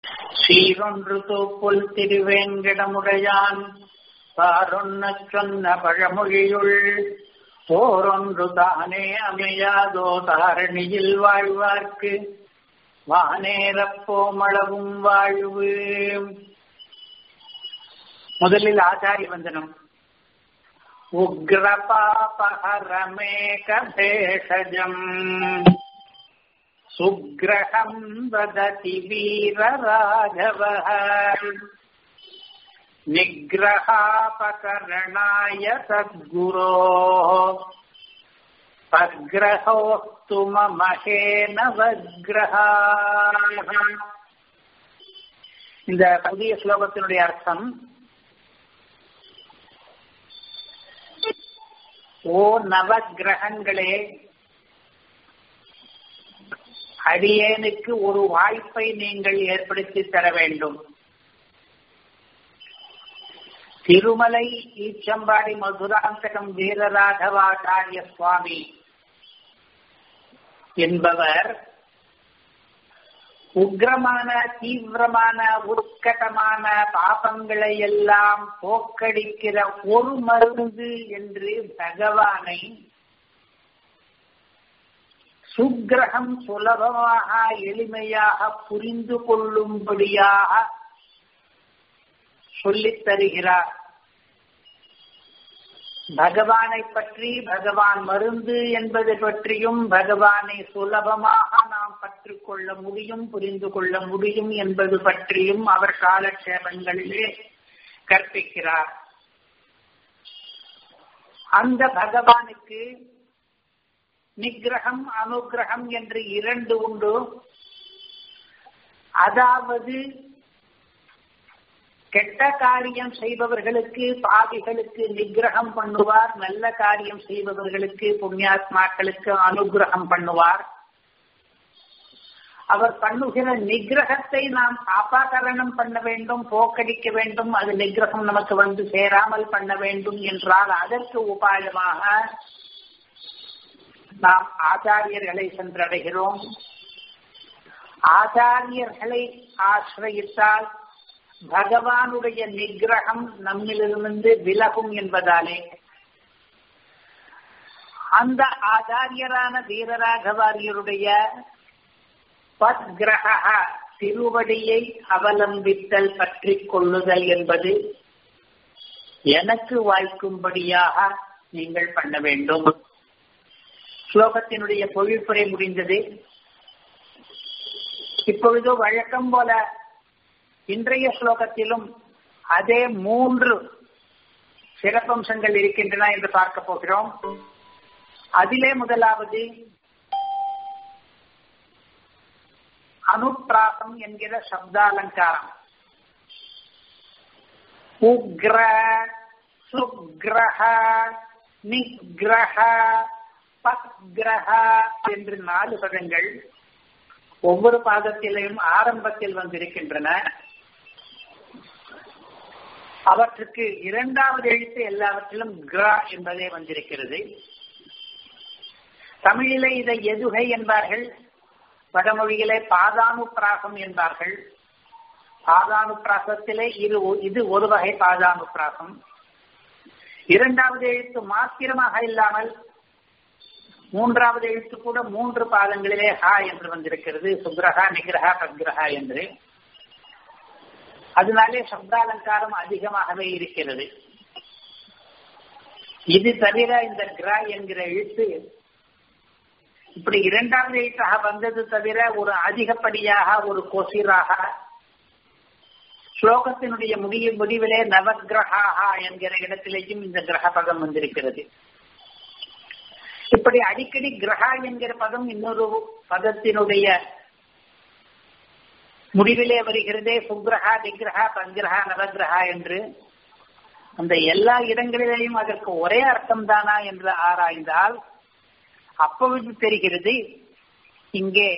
சீரொன்று தூப்புல் திருவேங்கடமுடையான் பாரொன்னச் சொன்ன பழமொழியுள் போரொன்று தானே அமையாதோ தாரணியில் வாழ்வார்க்கு வானேரப்போமளவும் வாழ்வு முதலில் ஆச்சாரி வந்தனம் உக்ரபாபஹரமேகபேஷஜம் சுக்ரகம் வததி வீரராഘவः निग्रहापकरणाय सद्गुरोः पग्रहोऽस्तु मम हेनवग्रहाः இந்த புதிய ஸ்லோகத்தினுடைய அர்த்தம் ஓ நவகிரகங்களே அடியேனுக்கு ஒரு வாய்ப்பை நீங்கள் ஏற்படுத்தி தர வேண்டும் திருமலை ஈச்சம்பாடி மதுராந்தகம் வீரராகவாச்சாரிய சுவாமி என்பவர் உக்ரமான தீவிரமான உட்கட்டமான பாபங்களை எல்லாம் போக்கடிக்கிற ஒரு மருந்து என்று பகவானை சுக்கிரகம் சுலபமாக எளிமையாக புரிந்து கொள்ளும்படியாக சொல்லித் தருகிறார் பகவானை பற்றி பகவான் மருந்து என்பது பற்றியும் பகவானை சுலபமாக நாம் கற்றுக்கொள்ள முடியும் புரிந்து கொள்ள முடியும் என்பது பற்றியும் அவர் காலக்ஷேபங்களிலே கற்பிக்கிறார் அந்த பகவானுக்கு நிகிரகம் அனுகிரகம் என்று இரண்டு உண்டு அதாவது கெட்ட காரியம் செய்பவர்களுக்கு பாவிகளுக்கு நிகிரகம் பண்ணுவார் நல்ல காரியம் செய்பவர்களுக்கு புண்ணியாத்மாக்களுக்கு அனுகிரகம் பண்ணுவார் அவர் பண்ணுகிற நிகிரகத்தை நாம் அபகரணம் பண்ண வேண்டும் போக்கடிக்க வேண்டும் அது நிகிரகம் நமக்கு வந்து சேராமல் பண்ண வேண்டும் என்றால் அதற்கு உபாயமாக நாம் ஆச்சாரியர்களை சென்றடைகிறோம் ஆச்சாரியர்களை ஆசிரயித்தால் பகவானுடைய நிகிரகம் நம்மிலிருந்து விலகும் என்பதாலே அந்த ஆச்சாரியரான வீரராகவாரியருடைய பத்கிரக திருவடியை அவலம்பித்தல் பற்றி கொள்ளுதல் என்பது எனக்கு வாய்க்கும்படியாக நீங்கள் பண்ண வேண்டும் ஸ்லோகத்தினுடைய பொழிப்புரை முடிந்தது இப்பொழுது வழக்கம் போல இன்றைய ஸ்லோகத்திலும் அதே மூன்று சிறப்பம்சங்கள் இருக்கின்றன என்று பார்க்க போகிறோம் அதிலே முதலாவது அனுப்பிராசம் என்கிற சப்தாலங்காரம் உக்ர சுக்ரஹ நிகிரஹ பக்ரஹ என்று நாலு பதங்கள் ஒவ்வொரு பாதத்திலையும் ஆரம்பத்தில் வந்திருக்கின்றன அவற்றுக்கு இரண்டாவது எழுத்து எல்லாவற்றிலும் கிரா என்பதே வந்திருக்கிறது தமிழிலே இதை எதுகை என்பார்கள் வடமொழியிலே பாதானுப்பிராசம் என்பார்கள் பாதானுப்பிராசத்திலே இரு இது ஒரு வகை பாதானுப்பிராசம் இரண்டாவது எழுத்து மாத்திரமாக இல்லாமல் மூன்றாவது எழுத்து கூட மூன்று பாதங்களிலே ஹா என்று வந்திருக்கிறது சுக்ரஹா நிகிரஹா பக்ரஹா என்று அதனாலே சப்தாலங்காரம் அதிகமாகவே இருக்கிறது இது தவிர இந்த கிரா என்கிற எழுத்து இப்படி இரண்டாவது எழுத்தாக வந்தது தவிர ஒரு அதிகப்படியாக ஒரு கொசிராக ஸ்லோகத்தினுடைய முடிய முடிவிலே நவகிரகா என்கிற இடத்திலேயும் இந்த கிரக பதம் வந்திருக்கிறது இப்படி அடிக்கடி கிரகா என்கிற பதம் இன்னொரு பதத்தினுடைய முடிவிலே வருகிறதே சுக்ரஹா திக்ரஹா பங்கிரஹா நவகிரகா என்று அந்த எல்லா இடங்களிலேயும் அதற்கு ஒரே அர்த்தம் தானா என்று ஆராய்ந்தால் அப்பொழுது தெரிகிறது இங்கே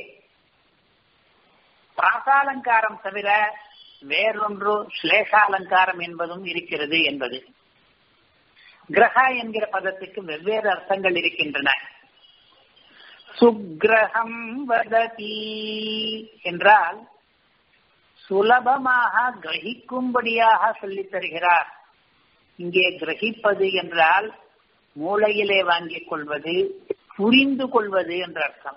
பிராசாலங்காரம் தவிர வேறொன்று ஸ்லேஷாலங்காரம் என்பதும் இருக்கிறது என்பது கிரகா என்கிற பதத்துக்கு வெவ்வேறு அர்த்தங்கள் இருக்கின்றன சுக்ரகம் வததி என்றால் சுலபமாக கிரகிக்கும்படியாக சொல்லித் தருகிறார் இங்கே கிரகிப்பது என்றால் மூளையிலே வாங்கிக் கொள்வது புரிந்து கொள்வது என்ற அர்த்தம்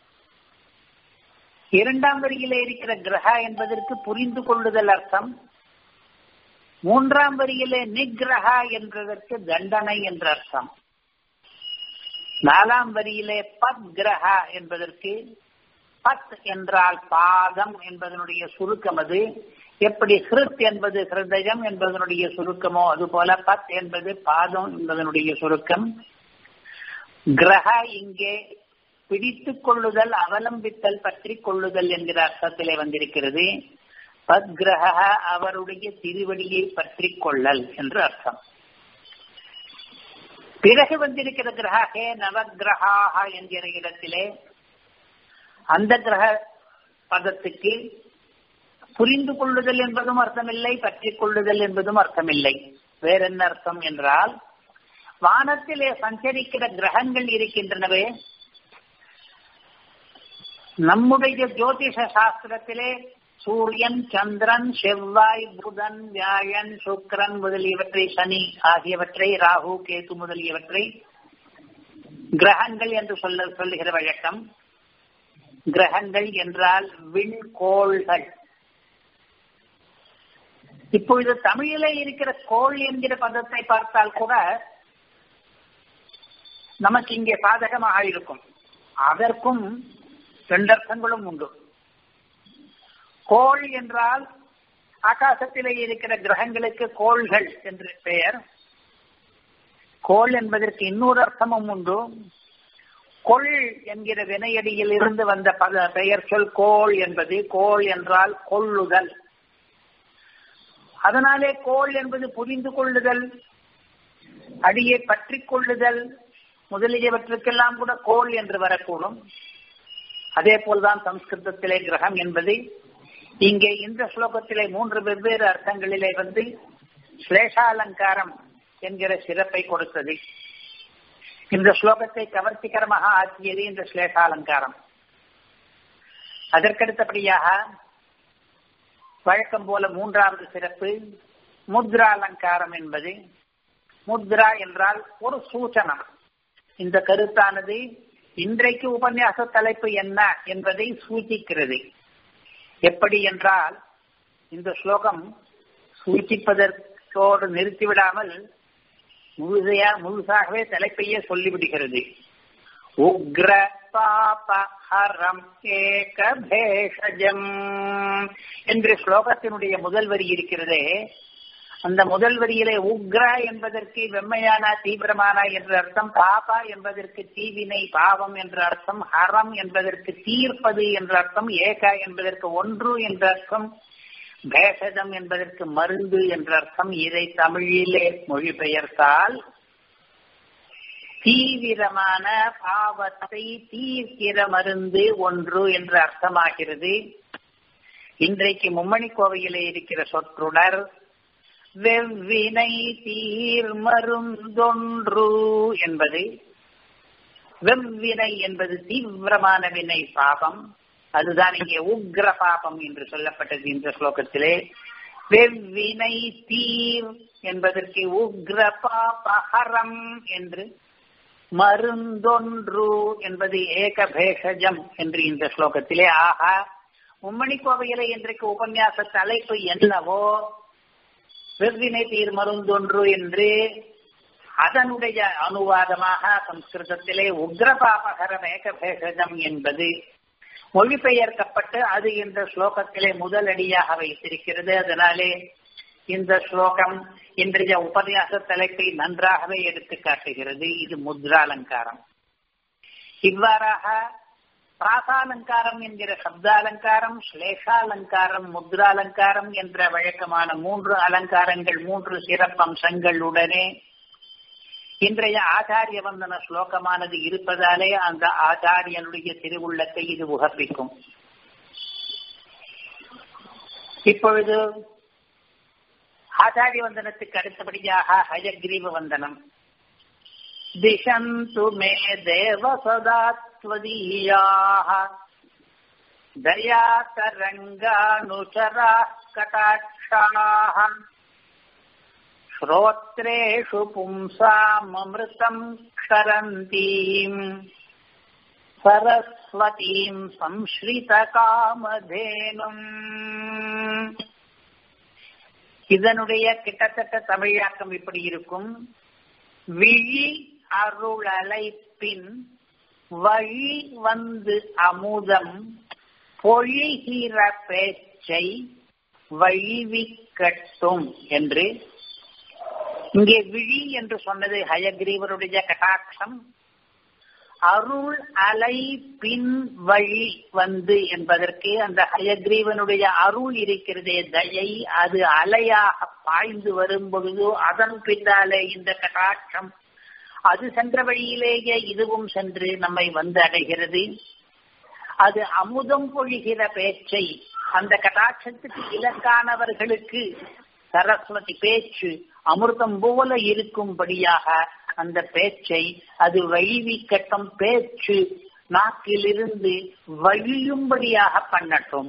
இரண்டாம் வரியிலே இருக்கிற கிரக என்பதற்கு புரிந்து கொள்ளுதல் அர்த்தம் மூன்றாம் வரியிலே நிகிரகா என்பதற்கு தண்டனை என்ற அர்த்தம் நாலாம் வரியிலே பத் கிரகா என்பதற்கு பத் என்றால் பாதம் என்பதனுடைய சுருக்கம் அது எப்படி ஹிருத் என்பது ஹிருதயம் என்பதனுடைய சுருக்கமோ அதுபோல பத் என்பது பாதம் என்பதனுடைய சுருக்கம் கிரக இங்கே பிடித்துக் கொள்ளுதல் அவலம்பித்தல் பற்றி கொள்ளுதல் என்கிற அர்த்தத்திலே வந்திருக்கிறது பத்கிரக அவருடைய திருவடியை பற்றி கொள்ளல் என்று அர்த்தம் பிறகு வந்திருக்கிற கிரகே நவகிரகாக என்கிற இடத்திலே அந்த கிரக பதத்துக்கு புரிந்து கொள்ளுதல் என்பதும் அர்த்தமில்லை பற்றி கொள்ளுதல் என்பதும் அர்த்தமில்லை வேற என்ன அர்த்தம் என்றால் வானத்திலே சஞ்சரிக்கிற கிரகங்கள் இருக்கின்றனவே நம்முடைய ஜோதிஷ சாஸ்திரத்திலே சூரியன் சந்திரன் செவ்வாய் புதன் வியாழன் சுக்கரன் முதலியவற்றை சனி ஆகியவற்றை ராகு கேது முதலியவற்றை கிரகங்கள் என்று சொல்ல சொல்லுகிற வழக்கம் கிரகங்கள் என்றால் விண்கோள்கள் இப்பொழுது தமிழிலே இருக்கிற கோள் என்கிற பதத்தை பார்த்தால் கூட நமக்கு இங்கே சாதகமாக இருக்கும் அதற்கும் ரெண்டர்த்தங்களும் உண்டு கோள் என்றால் ஆகாசத்திலே இருக்கிற கிரகங்களுக்கு கோள்கள் என்று பெயர் கோள் என்பதற்கு இன்னொரு அர்த்தமும் உண்டு கொள் என்கிற வினையடியில் இருந்து வந்த பத பெயர் சொல் கோள் என்பது கோள் என்றால் கொள்ளுதல் அதனாலே கோள் என்பது புரிந்து கொள்ளுதல் அடியை பற்றி கொள்ளுதல் முதலியவற்றுக்கெல்லாம் கூட கோள் என்று வரக்கூடும் அதே போல்தான் சம்ஸ்கிருதத்திலே கிரகம் என்பது இங்கே இந்த ஸ்லோகத்திலே மூன்று வெவ்வேறு அர்த்தங்களிலே வந்து ஸ்லேஷாலங்காரம் என்கிற சிறப்பை கொடுத்தது இந்த ஸ்லோகத்தை கவர்ச்சிகரமாக ஆக்கியது இந்த ஸ்லேஷாலங்காரம் அதற்கடுத்தபடியாக வழக்கம் போல மூன்றாவது சிறப்பு முத்ரா அலங்காரம் என்பது முத்ரா என்றால் ஒரு சூச்சனம் இந்த கருத்தானது இன்றைக்கு உபன்யாச தலைப்பு என்ன என்பதை சூச்சிக்கிறது எப்படி என்றால் இந்த ஸ்லோகம் சூச்சிப்பதற்கோடு நிறுத்திவிடாமல் முழுதையா முழுசாகவே தலைப்பையே சொல்லிவிடுகிறது உக்ர பாபஹரம் ஏக பேஷஜம் என்று ஸ்லோகத்தினுடைய முதல் வரி இருக்கிறதே அந்த முதல் வரியிலே உக்ரா என்பதற்கு வெம்மையான தீவிரமான என்ற அர்த்தம் பாபா என்பதற்கு தீவினை பாவம் என்ற அர்த்தம் ஹரம் என்பதற்கு தீர்ப்பது என்ற அர்த்தம் ஏகா என்பதற்கு ஒன்று என்ற அர்த்தம் பேஷதம் என்பதற்கு மருந்து என்ற அர்த்தம் இதை தமிழிலே மொழிபெயர்த்தால் தீவிரமான பாவத்தை தீர்க்கிற மருந்து ஒன்று என்று அர்த்தமாகிறது இன்றைக்கு மும்மணி கோவையிலே இருக்கிற சொற்றொடர் வெவ்வினை தீர் மருந்தொன்று என்பது வெவ்வினை என்பது தீவிரமான வினை பாபம் அதுதான் இங்கே உக்ர பாபம் என்று சொல்லப்பட்டது இந்த ஸ்லோகத்திலே வெவ்வினை தீர் என்பதற்கு உக்ர பாபஹரம் என்று மருந்தொன்று என்பது ஏக பேஷஜம் என்று இந்த ஸ்லோகத்திலே ஆகா மும்மணி கோவையிலே இன்றைக்கு உபன்யாச தலைப்பு என்னவோ வெவ்வினை தீர் மருந்தொன்று என்று அதனுடைய அனுவாதமாக சம்ஸ்கிருதத்திலே உக்ரபாபகரம் ஏகபேஷஜம் என்பது மொழிபெயர்க்கப்பட்டு அது இந்த ஸ்லோகத்திலே முதலடியாக வைத்திருக்கிறது அதனாலே இந்த ஸ்லோகம் இன்றைய உபன்யாச தலைப்பை நன்றாகவே எடுத்து காட்டுகிறது இது முத்ராலங்காரம் இவ்வாறாக பிராசாலங்காரம் என்கிற சப்தாலங்காரம் ஸ்லேஷாலங்காரம் முத்ராலங்காரம் என்ற வழக்கமான மூன்று அலங்காரங்கள் மூன்று சிறப்பம்சங்களுடனே இன்றைய ஆச்சாரிய வந்தன ஸ்லோகமானது இருப்பதாலே அந்த ஆச்சாரியனுடைய திருவுள்ளத்தை இது உகப்பிக்கும் இப்பொழுது ஆச்சாரிய வந்தனத்துக்கு அடுத்தபடியாக ஹயக்ரீவ வந்தனம் திசந்து மே தேவ சதாத்வதீயாக दया तरङ्गानुचराः कटाक्षाः श्रोत्रेषु पुंसाममृतम् क्षरन्तीम् सरस्वतीम् संश्ரிதகாமதேனும் இதனுடைய கிட்டத்தட்ட தமிழாக்கம் இப்படி இருக்கும் விழி அருளலைப்பின் வழி வந்து அமுதம் பொழிகிற பேச்சை வழிவிக்கட்டும் என்று இங்கே விழி என்று சொன்னது ஹயக்ரீவருடைய கட்டாட்சம் அருள் அலை பின் வழி வந்து என்பதற்கு அந்த ஹயக்ரீவனுடைய அருள் இருக்கிறதே தயை அது அலையாக பாய்ந்து வரும் பொழுது அதன் பின்னாலே இந்த கட்டாட்சம் அது சென்ற வழியிலேயே இதுவும் சென்று நம்மை வந்து அடைகிறது அது அமுதம் பொழிகிற பேச்சை அந்த கட்டாட்சத்துக்கு இலக்கானவர்களுக்கு சரஸ்வதி பேச்சு அமிர்தம் போல இருக்கும்படியாக அந்த பேச்சை அது வழிவிக்கட்டும் பேச்சு நாக்கிலிருந்து வழியும்படியாக பண்ணட்டும்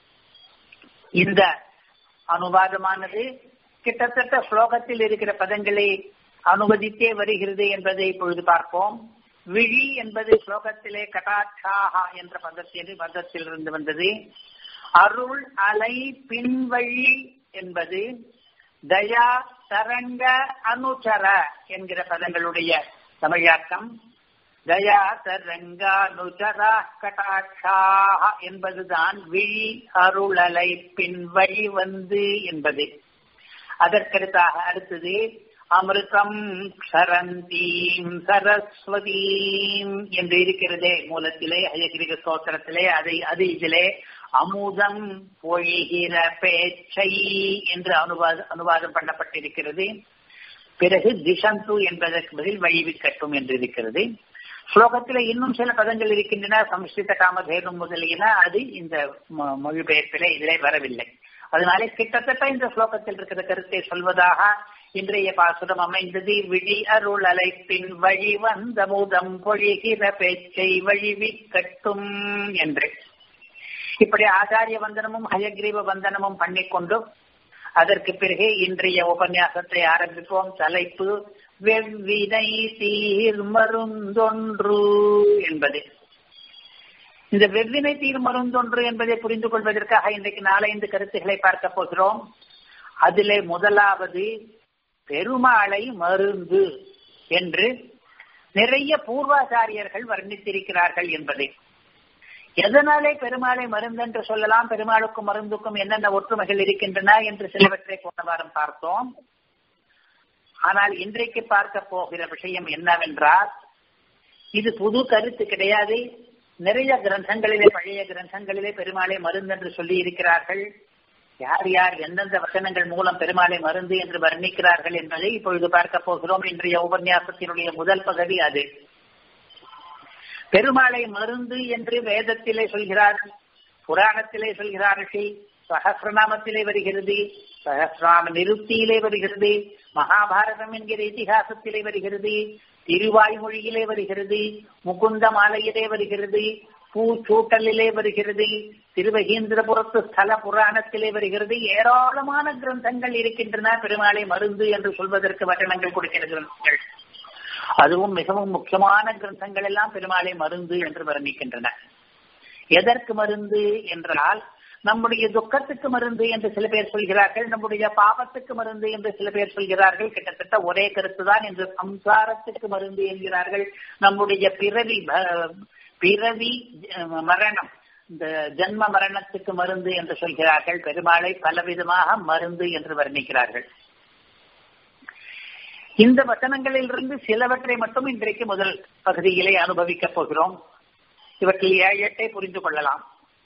இந்த அனுவாதமானது கிட்டத்தட்ட ஸ்லோகத்தில் இருக்கிற பதங்களை அனுமதித்தே வருகிறது என்பதை இப்பொழுது பார்ப்போம் விழி என்பது ஸ்லோகத்திலே கடாட்சாகா என்ற பதத்தில் பதத்திலிருந்து வந்தது அருள் அலை பின்வழி என்பது தயா தரங்க அனுச்சர என்கிற பதங்களுடைய தமிழாக்கம் தயா தரங்க அனுச்சரா கடாட்சாக என்பதுதான் விழி அருளலை பின்வழி வந்து என்பது அதற்கடுத்தாக அடுத்தது அமிர்தம் க்ஷரந்தீம் சரஸ்வதீம் என்று இருக்கிறதே மூலத்திலே அயகிரிக ஸ்தோத்திரத்திலே அதை அது இதிலே அமுதம் பொழிகிற பேச்சை என்று அனுவாத அனுவாதம் பண்ணப்பட்டிருக்கிறது பிறகு திசந்து என்பதற்கு பதில் வழிவிக்கட்டும் என்று இருக்கிறது ஸ்லோகத்தில் இன்னும் சில பதங்கள் இருக்கின்றன சம்ஸ்கிருத காமதேகம் முதலியன அது இந்த மொழிபெயர்ப்பிலே இதிலே வரவில்லை அதனாலே கிட்டத்தட்ட இந்த ஸ்லோகத்தில் இருக்கிற கருத்தை சொல்வதாக இன்றைய பாசுரம் அமைந்தது விழி அருள் அலைப்பின் வழி வந்த முதம் பொழிகிற பேச்சை வழிவிக்கட்டும் என்று இப்படி ஆச்சாரிய வந்தனமும் ஹயக்ரீவ வந்தனமும் பண்ணிக்கொண்டு அதற்கு பிறகு இன்றைய உபன்யாசத்தை ஆரம்பிப்போம் தலைப்பு வெவ்வினை தீர் மருந்தொன்று என்பது இந்த வெவ்வினை தீர் மருந்தொன்று என்பதை புரிந்து கொள்வதற்காக இன்றைக்கு நாலைந்து கருத்துக்களை பார்க்க போகிறோம் அதிலே முதலாவது பெருமாளை மருந்து என்று நிறைய பூர்வாச்சாரியர்கள் வர்ணித்திருக்கிறார்கள் என்பதை எதனாலே பெருமாளை மருந்து என்று சொல்லலாம் பெருமாளுக்கும் மருந்துக்கும் என்னென்ன ஒற்றுமைகள் இருக்கின்றன என்று சிலவற்றை போன வாரம் பார்த்தோம் ஆனால் இன்றைக்கு பார்க்க போகிற விஷயம் என்னவென்றால் இது புது கருத்து கிடையாது நிறைய கிரந்தங்களிலே பழைய கிரந்தங்களிலே பெருமாளை மருந்து என்று சொல்லி இருக்கிறார்கள் யார் யார் எந்தெந்த வசனங்கள் மூலம் பெருமாளை மருந்து என்று வர்ணிக்கிறார்கள் என்பதை இப்பொழுது பார்க்க போகிறோம் இன்றைய உபன்யாசத்தினுடைய முதல் பகுதி அது பெருமாளை மருந்து என்று வேதத்திலே சொல்கிறார் புராணத்திலே சொல்கிறார்கள் சகசிரநாமத்திலே வருகிறது சகசிரநாம நிருப்தியிலே வருகிறது மகாபாரதம் என்கிற இதிகாசத்திலே வருகிறது திருவாய்மொழியிலே வருகிறது முகுந்த மாலையிலே வருகிறது பூச்சூட்டலிலே வருகிறது திருவகீந்திரபுரத்து ஸ்தல புராணத்திலே வருகிறது ஏராளமான கிரந்தங்கள் இருக்கின்றன பெருமாளை மருந்து என்று சொல்வதற்கு வட்டணங்கள் கொடுக்கிற கிரந்தங்கள் அதுவும் மிகவும் முக்கியமான கிரந்தங்கள் எல்லாம் பெருமாளை மருந்து என்று வர்ணிக்கின்றன எதற்கு மருந்து என்றால் நம்முடைய துக்கத்துக்கு மருந்து என்று சில பேர் சொல்கிறார்கள் நம்முடைய பாவத்துக்கு மருந்து என்று சில பேர் சொல்கிறார்கள் கிட்டத்தட்ட ஒரே கருத்து தான் என்று சம்சாரத்துக்கு மருந்து என்கிறார்கள் நம்முடைய பிறவி பிறவி மரணம் இந்த ஜென்ம மரணத்துக்கு மருந்து என்று சொல்கிறார்கள் பெருமாளை பலவிதமாக மருந்து என்று வர்ணிக்கிறார்கள் இந்த வசனங்களிலிருந்து சிலவற்றை மட்டும் இன்றைக்கு முதல் பகுதியிலே அனுபவிக்கப் போகிறோம் இவற்றில் ஏழு எட்டை புரிந்து கொள்ளலாம்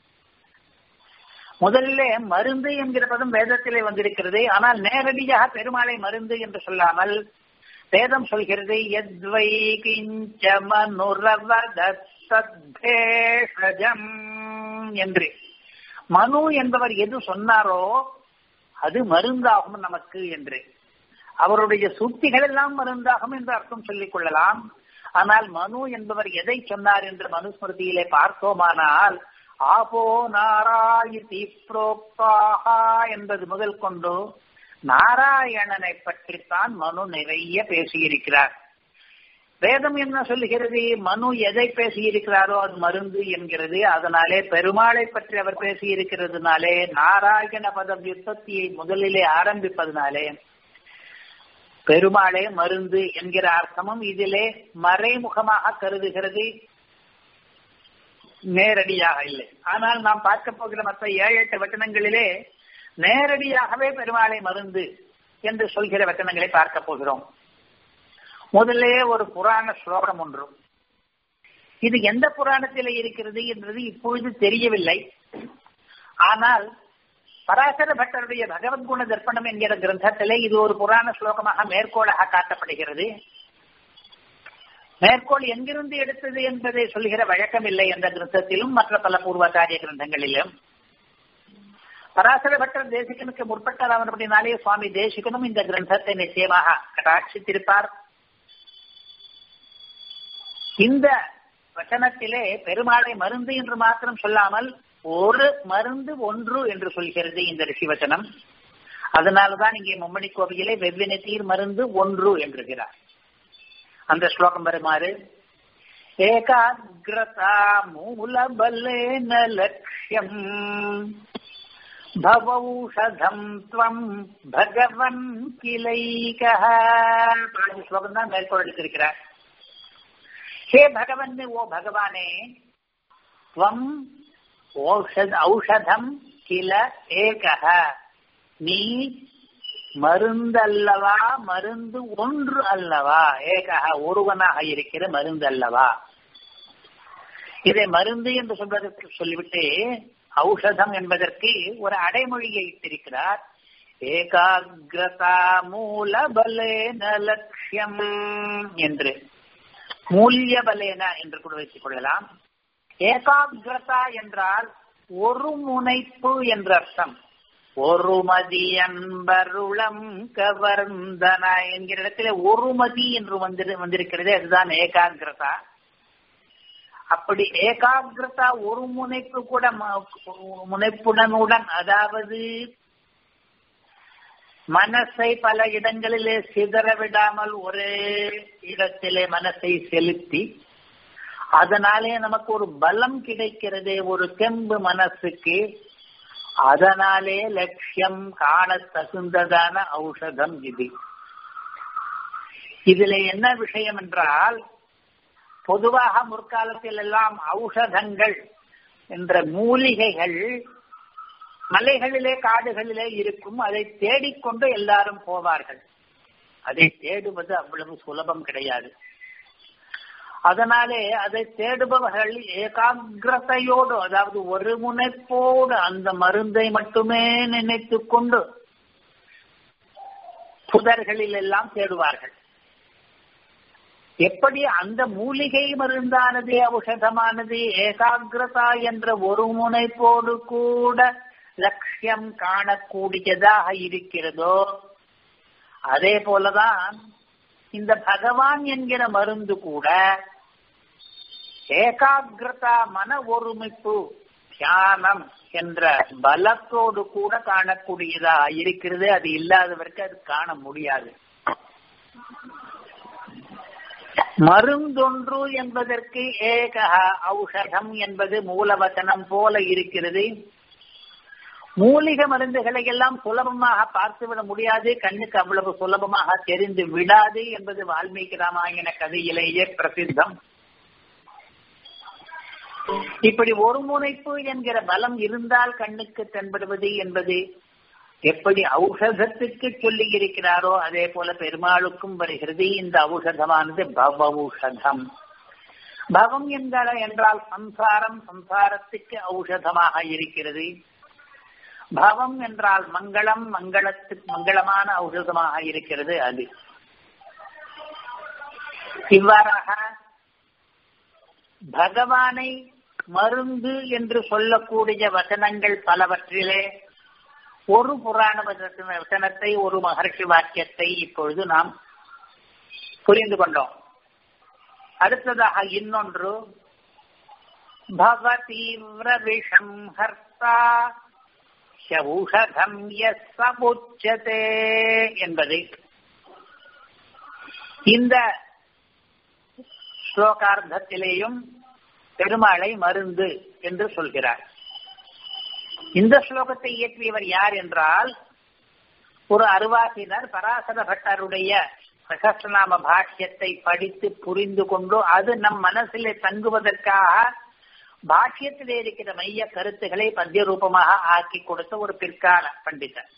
முதல்ல மருந்து என்கிற பதம் வேதத்திலே வந்திருக்கிறது ஆனால் நேரடியாக பெருமாளை மருந்து என்று சொல்லாமல் வேதம் சொல்கிறது எத்வை கிஞ்சமனுரவதம் என்று மனு என்பவர் எது சொன்னாரோ அது மருந்தாகும் நமக்கு என்று அவருடைய சுத்திகள் எல்லாம் மருந்தாகும் என்று அர்த்தம் சொல்லிக் கொள்ளலாம் ஆனால் மனு என்பவர் எதை சொன்னார் என்று மனுஸ்மிருதியிலே பார்த்தோமானால் ஆபோ நாராயதி புரோக்தாகா என்பது முதல் கொண்டு நாராயணனை பற்றித்தான் மனு நிறைய பேசியிருக்கிறார் வேதம் என்ன சொல்லுகிறது மனு எதை பேசியிருக்கிறாரோ அது மருந்து என்கிறது அதனாலே பெருமாளை பற்றி அவர் பேசியிருக்கிறதுனாலே நாராயண பதம் யுத்தத்தியை முதலிலே ஆரம்பிப்பதனாலே பெருமாளே மருந்து என்கிற அர்த்தமும் இதிலே மறைமுகமாக கருதுகிறது நேரடியாக இல்லை ஆனால் நாம் பார்க்க போகிற மற்ற ஏழு எட்டு வச்சனங்களிலே நேரடியாகவே பெருமாளை மருந்து என்று சொல்கிற வச்சனங்களை பார்க்க போகிறோம் முதலே ஒரு புராண ஸ்லோகம் ஒன்று இது எந்த புராணத்திலே இருக்கிறது என்றது இப்பொழுது தெரியவில்லை ஆனால் பராசர பட்டருடைய பகவத்குண தர்ப்பணம் என்கிற கிரந்தத்திலே இது ஒரு புராண ஸ்லோகமாக மேற்கோளாக காட்டப்படுகிறது மேற்கோள் எங்கிருந்து எடுத்தது என்பதை சொல்கிற வழக்கம் இல்லை என்ற கிரந்தத்திலும் மற்ற பல பூர்வாச்சாரிய கிரந்தங்களிலும் பராசர பட்டர் தேசிகனுக்கு முற்பட்டவர் அப்படின்னாலே சுவாமி தேசிகனும் இந்த கிரந்தத்தை நிச்சயமாக கடாட்சித்திருப்பார் இந்த வசனத்திலே பெருமாளை மருந்து என்று மாத்திரம் சொல்லாமல் ஒரு மருந்து ஒன்று என்று சொல்கிறது இந்த ரிஷி வச்சனம் அதனாலதான் இங்கே மும்மணி கோவிலே வெவ்வினை தீர் மருந்து ஒன்று என்றுகிறார் அந்த ஸ்லோகம் வருமாறு ஏகாகிரதா மூலபலேன லட்சியம் பவௌஷதம் துவம் பகவன் கிளைக ஸ்லோகம் தான் மேற்கோள் எடுத்திருக்கிறார் ஹே பகவன் ஓ பகவானே துவம் ஔஷதம் கில ஏகக நீ மருந்தல்லவா மருந்து ஒன்று அல்லவா ஏகக ஒருவனாக இருக்கிற மருந்து அல்லவா இதை மருந்து என்று சொல்வதற்கு சொல்லிவிட்டு ஔஷதம் என்பதற்கு ஒரு அடைமொழியை இட்டிருக்கிறார் ஏகாகிரதா மூல பலேன லட்சியம் என்று மூல்ய பலேன என்று கூட வைத்துக் கொள்ளலாம் ஏகாகிரதா என்றால் ஒரு முனைப்பு என்ற அர்த்தம் ஒரு மதி அன்பருளம் கவர்ந்தன என்கிற இடத்துல ஒரு மதி என்று வந்து வந்திருக்கிறது அதுதான் ஏகாகிரதா அப்படி ஏகாகிரதா ஒரு முனைப்பு கூட முனைப்புடனுடன் அதாவது மனசை பல இடங்களிலே சிதற விடாமல் ஒரே இடத்திலே மனசை செலுத்தி அதனாலே நமக்கு ஒரு பலம் கிடைக்கிறது ஒரு தெம்பு மனசுக்கு அதனாலே லட்சியம் காண தகுந்ததான ஔஷதம் இது இதுல என்ன விஷயம் என்றால் பொதுவாக முற்காலத்தில் எல்லாம் ஔஷதங்கள் என்ற மூலிகைகள் மலைகளிலே காடுகளிலே இருக்கும் அதை தேடிக்கொண்டு எல்லாரும் போவார்கள் அதை தேடுவது அவ்வளவு சுலபம் கிடையாது அதனாலே அதை தேடுபவர்கள் ஏகாகிரதையோடு அதாவது ஒரு முனைப்போடு அந்த மருந்தை மட்டுமே நினைத்து கொண்டு புதர்களில் எல்லாம் தேடுவார்கள் எப்படி அந்த மூலிகை மருந்தானது ஔஷதமானது ஏகாகிரதா என்ற ஒரு முனைப்போடு கூட லட்சியம் காணக்கூடியதாக இருக்கிறதோ அதே போலதான் இந்த பகவான் என்கிற மருந்து கூட ஏகாகிரதா மன ஒருமிப்பு தியானம் என்ற பலத்தோடு கூட காணக்கூடியதா இருக்கிறது அது இல்லாதவருக்கு அது காண முடியாது மருந்தொன்று என்பதற்கு ஏக ஔஷதம் என்பது மூலவச்சனம் போல இருக்கிறது மூலிகை மருந்துகளை எல்லாம் சுலபமாக பார்த்துவிட முடியாது கண்ணுக்கு அவ்வளவு சுலபமாக தெரிந்து விடாது என்பது வால்மீகி ராமாயண கதையிலேயே பிரசித்தம் இப்படி ஒரு முனைப்பு என்கிற பலம் இருந்தால் கண்ணுக்கு தென்படுவது என்பது எப்படி ஔஷதத்துக்கு சொல்லி இருக்கிறாரோ அதே போல பெருமாளுக்கும் வருகிறது இந்த ஔஷதமானது பவௌஷதம் பவம் என்கிற என்றால் சம்சாரம் சம்சாரத்துக்கு ஔஷதமாக இருக்கிறது பவம் என்றால் மங்களம் மங்களத்துக்கு மங்களமான ஔஷதமாக இருக்கிறது அது இவ்வாறாக பகவானை மருந்து என்று சொல்லக்கூடிய வசனங்கள் பலவற்றிலே ஒரு புராண வசனத்தை ஒரு மகர்ஷி வாக்கியத்தை இப்பொழுது நாம் புரிந்து கொண்டோம் அடுத்ததாக இன்னொன்று பவதீவிர விஷம் ஹர்த்தா ஷௌஷதம் யசமுச்சதே என்பது இந்த ஸ்லோகார்த்தத்திலேயும் பெருமாளை மருந்து என்று சொல்கிறார் இந்த ஸ்லோகத்தை இயற்றியவர் யார் என்றால் ஒரு அருவாசினர் பராசர பட்டருடைய சகஸ்ரநாம பாஷ்யத்தை படித்து புரிந்து கொண்டு அது நம் மனசிலே தங்குவதற்காக பாஷ்யத்திலே இருக்கிற மைய கருத்துக்களை பத்திய ரூபமாக ஆக்கி கொடுத்த ஒரு பிற்கால பண்டிதர்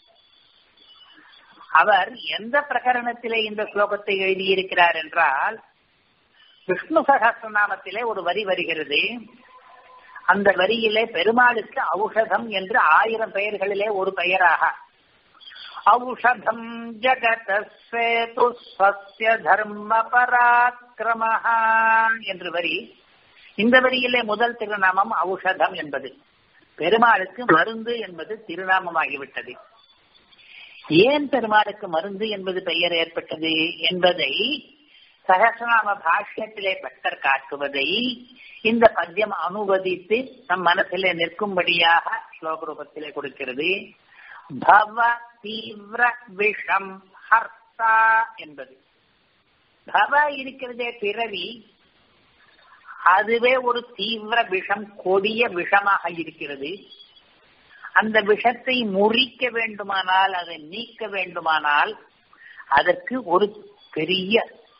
அவர் எந்த பிரகரணத்திலே இந்த ஸ்லோகத்தை எழுதியிருக்கிறார் என்றால் விஷ்ணு சகஸ்ரநாமத்திலே ஒரு வரி வருகிறது அந்த வரியிலே பெருமாளுக்கு ஔஷதம் என்று ஆயிரம் பெயர்களிலே ஒரு பெயராக ஔஷதம் ஜகதேது சத்ய தர்ம பராக்கிரமஹ என்று வரி இந்த வரியிலே முதல் திருநாமம் ஔஷதம் என்பது பெருமாளுக்கு மருந்து என்பது திருநாமமாகிவிட்டது ஏன் பெருமாளுக்கு மருந்து என்பது பெயர் ஏற்பட்டது என்பதை சகசநாம பாஷ்யத்திலே பட்டர் காட்டுவதை இந்த பத்தியம் அனுவதித்து நம் மனசிலே நிற்கும்படியாக ஸ்லோக ரூபத்திலே கொடுக்கிறது பவ தீவிர விஷம் ஹர்த்தா என்பது பவ இருக்கிறதே பிறவி அதுவே ஒரு தீவிர விஷம் கொடிய விஷமாக இருக்கிறது அந்த விஷத்தை முறிக்க வேண்டுமானால் அதை நீக்க வேண்டுமானால் அதற்கு ஒரு பெரிய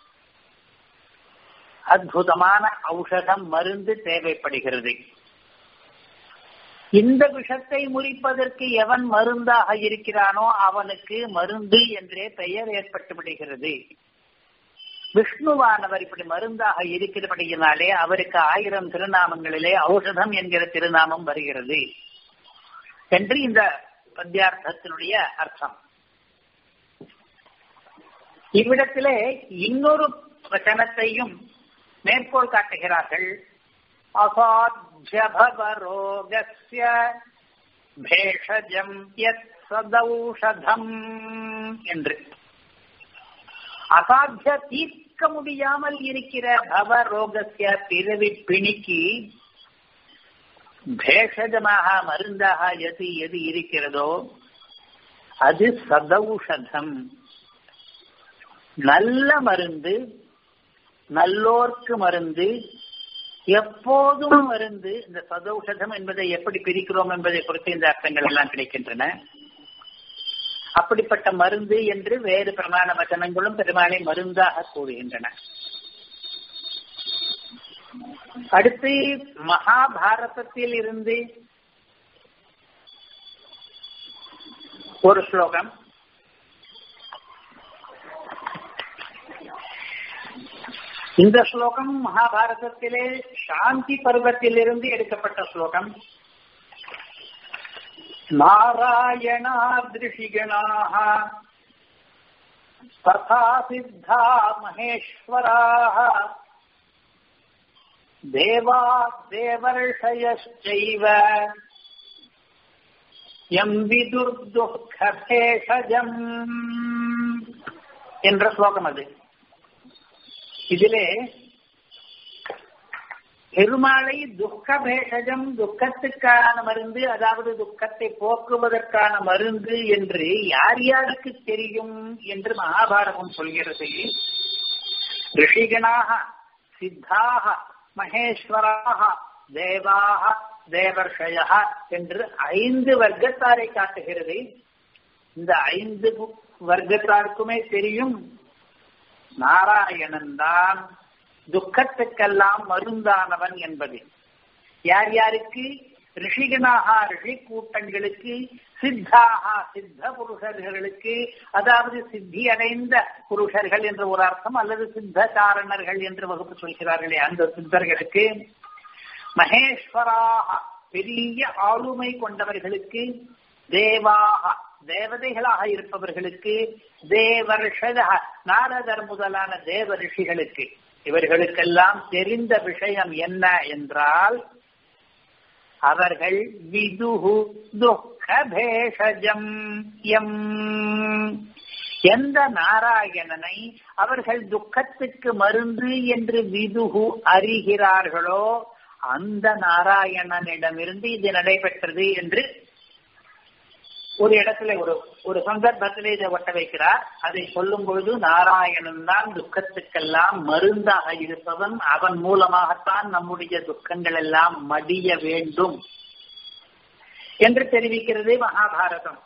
அற்புதமான ஔஷதம் மருந்து தேவைப்படுகிறது இந்த விஷத்தை முறிப்பதற்கு எவன் மருந்தாக இருக்கிறானோ அவனுக்கு மருந்து என்றே பெயர் ஏற்பட்டு விடுகிறது விஷ்ணுவானவர் இப்படி மருந்தாக இருக்கிறபடியினாலே அவருக்கு ஆயிரம் திருநாமங்களிலே ஔஷதம் என்கிற திருநாமம் வருகிறது என்று இந்த பத்தியார்த்தத்தினுடைய அர்த்தம் இவ்விடத்திலே இன்னொரு வச்சனத்தையும் மேற்கோள் காட்டுகிறார்கள் அசாத்தியபவரோகஸ்ய பேஷஜம் யத் சதௌஷதம் என்று அசாத்திய தீர்க்க முடியாமல் இருக்கிற பவரோகஸ்ய பிறவி பிணிக்கு பேஷஜமாக மருந்தாக எது எது இருக்கிறதோ அது சதௌஷதம் நல்ல மருந்து நல்லோர்க்கு மருந்து எப்போதும் மருந்து இந்த சதௌஷதம் என்பதை எப்படி பிரிக்கிறோம் என்பதை குறித்து இந்த அர்த்தங்கள் எல்லாம் கிடைக்கின்றன அப்படிப்பட்ட மருந்து என்று வேறு பிரமாண வச்சனங்களும் பெருமாளை மருந்தாக கூறுகின்றன அடுத்து மகாபாரதத்தில் இருந்து ஒரு ஸ்லோகம் இந்த ஸ்லோகம் மகாபாரதத்திலே சாந்தி பருவத்திலிருந்து எடுக்கப்பட்ட ஸ்லோகம் நாராயணாதிருஷிகணாக ததா சித்தா மகேஸ்வராக தேவா தேவர்ஷயச்சைவ எம் விதுர்துக்கபேஷஜம் என்ற ஸ்லோகம் அது இதிலே பெருமாளை துக்க பேஷஜம் துக்கத்துக்கான மருந்து அதாவது துக்கத்தை போக்குவதற்கான மருந்து என்று யார் யாருக்கு தெரியும் என்று மகாபாரதம் சொல்கிறது ரிஷிகணாக சித்தாக மகேஸ்வராக தேவாக தேவர்ஷய என்று ஐந்து வர்க்கத்தாரை காட்டுகிறது இந்த ஐந்து வர்க்கத்தாருக்குமே தெரியும் நாராயணன் தான் துக்கத்துக்கெல்லாம் மருந்தானவன் என்பது யார் யாருக்கு ரிஷிகனாக ரிஷி கூட்டங்களுக்கு சித்தாகா சித்த புருஷர்களுக்கு அதாவது சித்தி அடைந்த புருஷர்கள் என்ற ஒரு அர்த்தம் அல்லது சித்த காரணர்கள் என்று வகுப்பு சொல்கிறார்களே அந்த சித்தர்களுக்கு மகேஸ்வராக பெரிய ஆளுமை கொண்டவர்களுக்கு தேவாக தேவதைகளாக இருப்பவர்களுக்கு தேவர்ஷத நாரதர் முதலான தேவ ரிஷிகளுக்கு இவர்களுக்கெல்லாம் தெரிந்த விஷயம் என்ன என்றால் அவர்கள் விதுகு துக்க பேஷஜம் எம் எந்த நாராயணனை அவர்கள் துக்கத்துக்கு மருந்து என்று விதுகு அறிகிறார்களோ அந்த நாராயணனிடமிருந்து இது நடைபெற்றது என்று ஒரு இடத்துல ஒரு ஒரு சந்தர்ப்பத்திலே இதை ஒட்ட வைக்கிறார் அதை சொல்லும் பொழுது நாராயணன் தான் துக்கத்துக்கெல்லாம் மருந்தாக இருப்பவன் அவன் மூலமாகத்தான் நம்முடைய துக்கங்கள் எல்லாம் மடிய வேண்டும் என்று தெரிவிக்கிறது மகாபாரதம்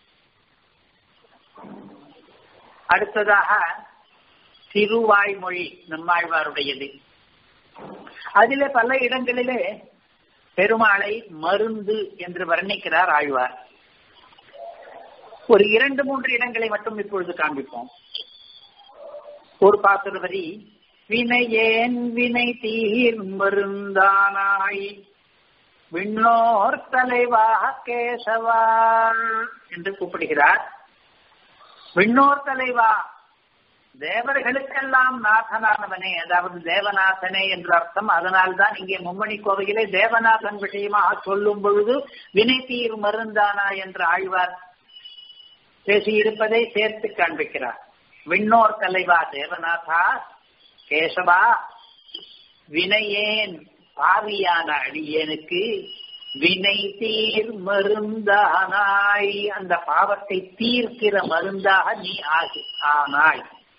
அடுத்ததாக திருவாய்மொழி நம்மாழ்வாருடையது அதிலே பல இடங்களிலே பெருமாளை மருந்து என்று வர்ணிக்கிறார் ஆழ்வார் ஒரு இரண்டு மூன்று இடங்களை மட்டும் இப்பொழுது காண்பிப்போம் ஒரு பாத்திர வரி வினையேன் வினை தீர் மருந்தானாய் விண்ணோர் தலைவாக கேசவா என்று கூப்பிடுகிறார் விண்ணோர் தலைவா தேவர்களுக்கெல்லாம் நாதனானவனே அதாவது தேவநாதனே என்று அர்த்தம் அதனால்தான் இங்கே மும்மணி கோவையிலே தேவநாதன் விஷயமாக சொல்லும் பொழுது வினை தீர் மருந்தானா என்று ஆழ்வார் பேசியிருப்பதை சேர்த்து காண்பிக்கிறார் விண்ணோர் தலைவா தேவநாதா கேசவா வினையேன் பாவியான அடியேனுக்கு வினை தீர் மருந்தானாய் அந்த பாவத்தை தீர்க்கிற மருந்தாக நீ ஆகி ஆனாய்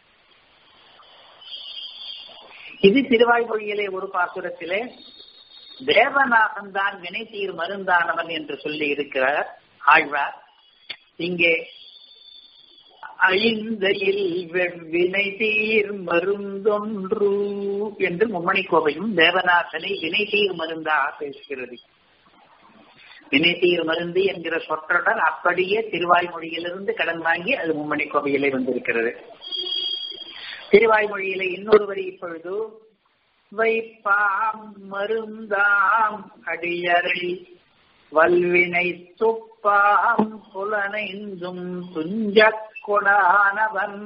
இது திருவாய்மொழியிலே ஒரு பாசுரத்திலே தேவநாதன் தான் வினை தீர் மருந்தானவன் என்று சொல்லி இருக்கிறார் ஆழ்வார் இங்கே ஐந்தையில் வெவ்வினை தீர் மருந்தொன்று என்று மும்மணி கோவையும் தேவநாதனை வினை தீர் மருந்தாக பேசுகிறது வினை தீர் மருந்து என்கிற சொற்றொடர் அப்படியே திருவாய்மொழியிலிருந்து கடன் வாங்கி அது மும்மணி கோவையிலே வந்திருக்கிறது திருவாய்மொழியிலே இன்னொரு வரி இப்பொழுது வைப்பாம் மருந்தாம் அடியரை வல்வினை துப்பாம் புலனைந்தும் துஞ்சக் கொடானவன்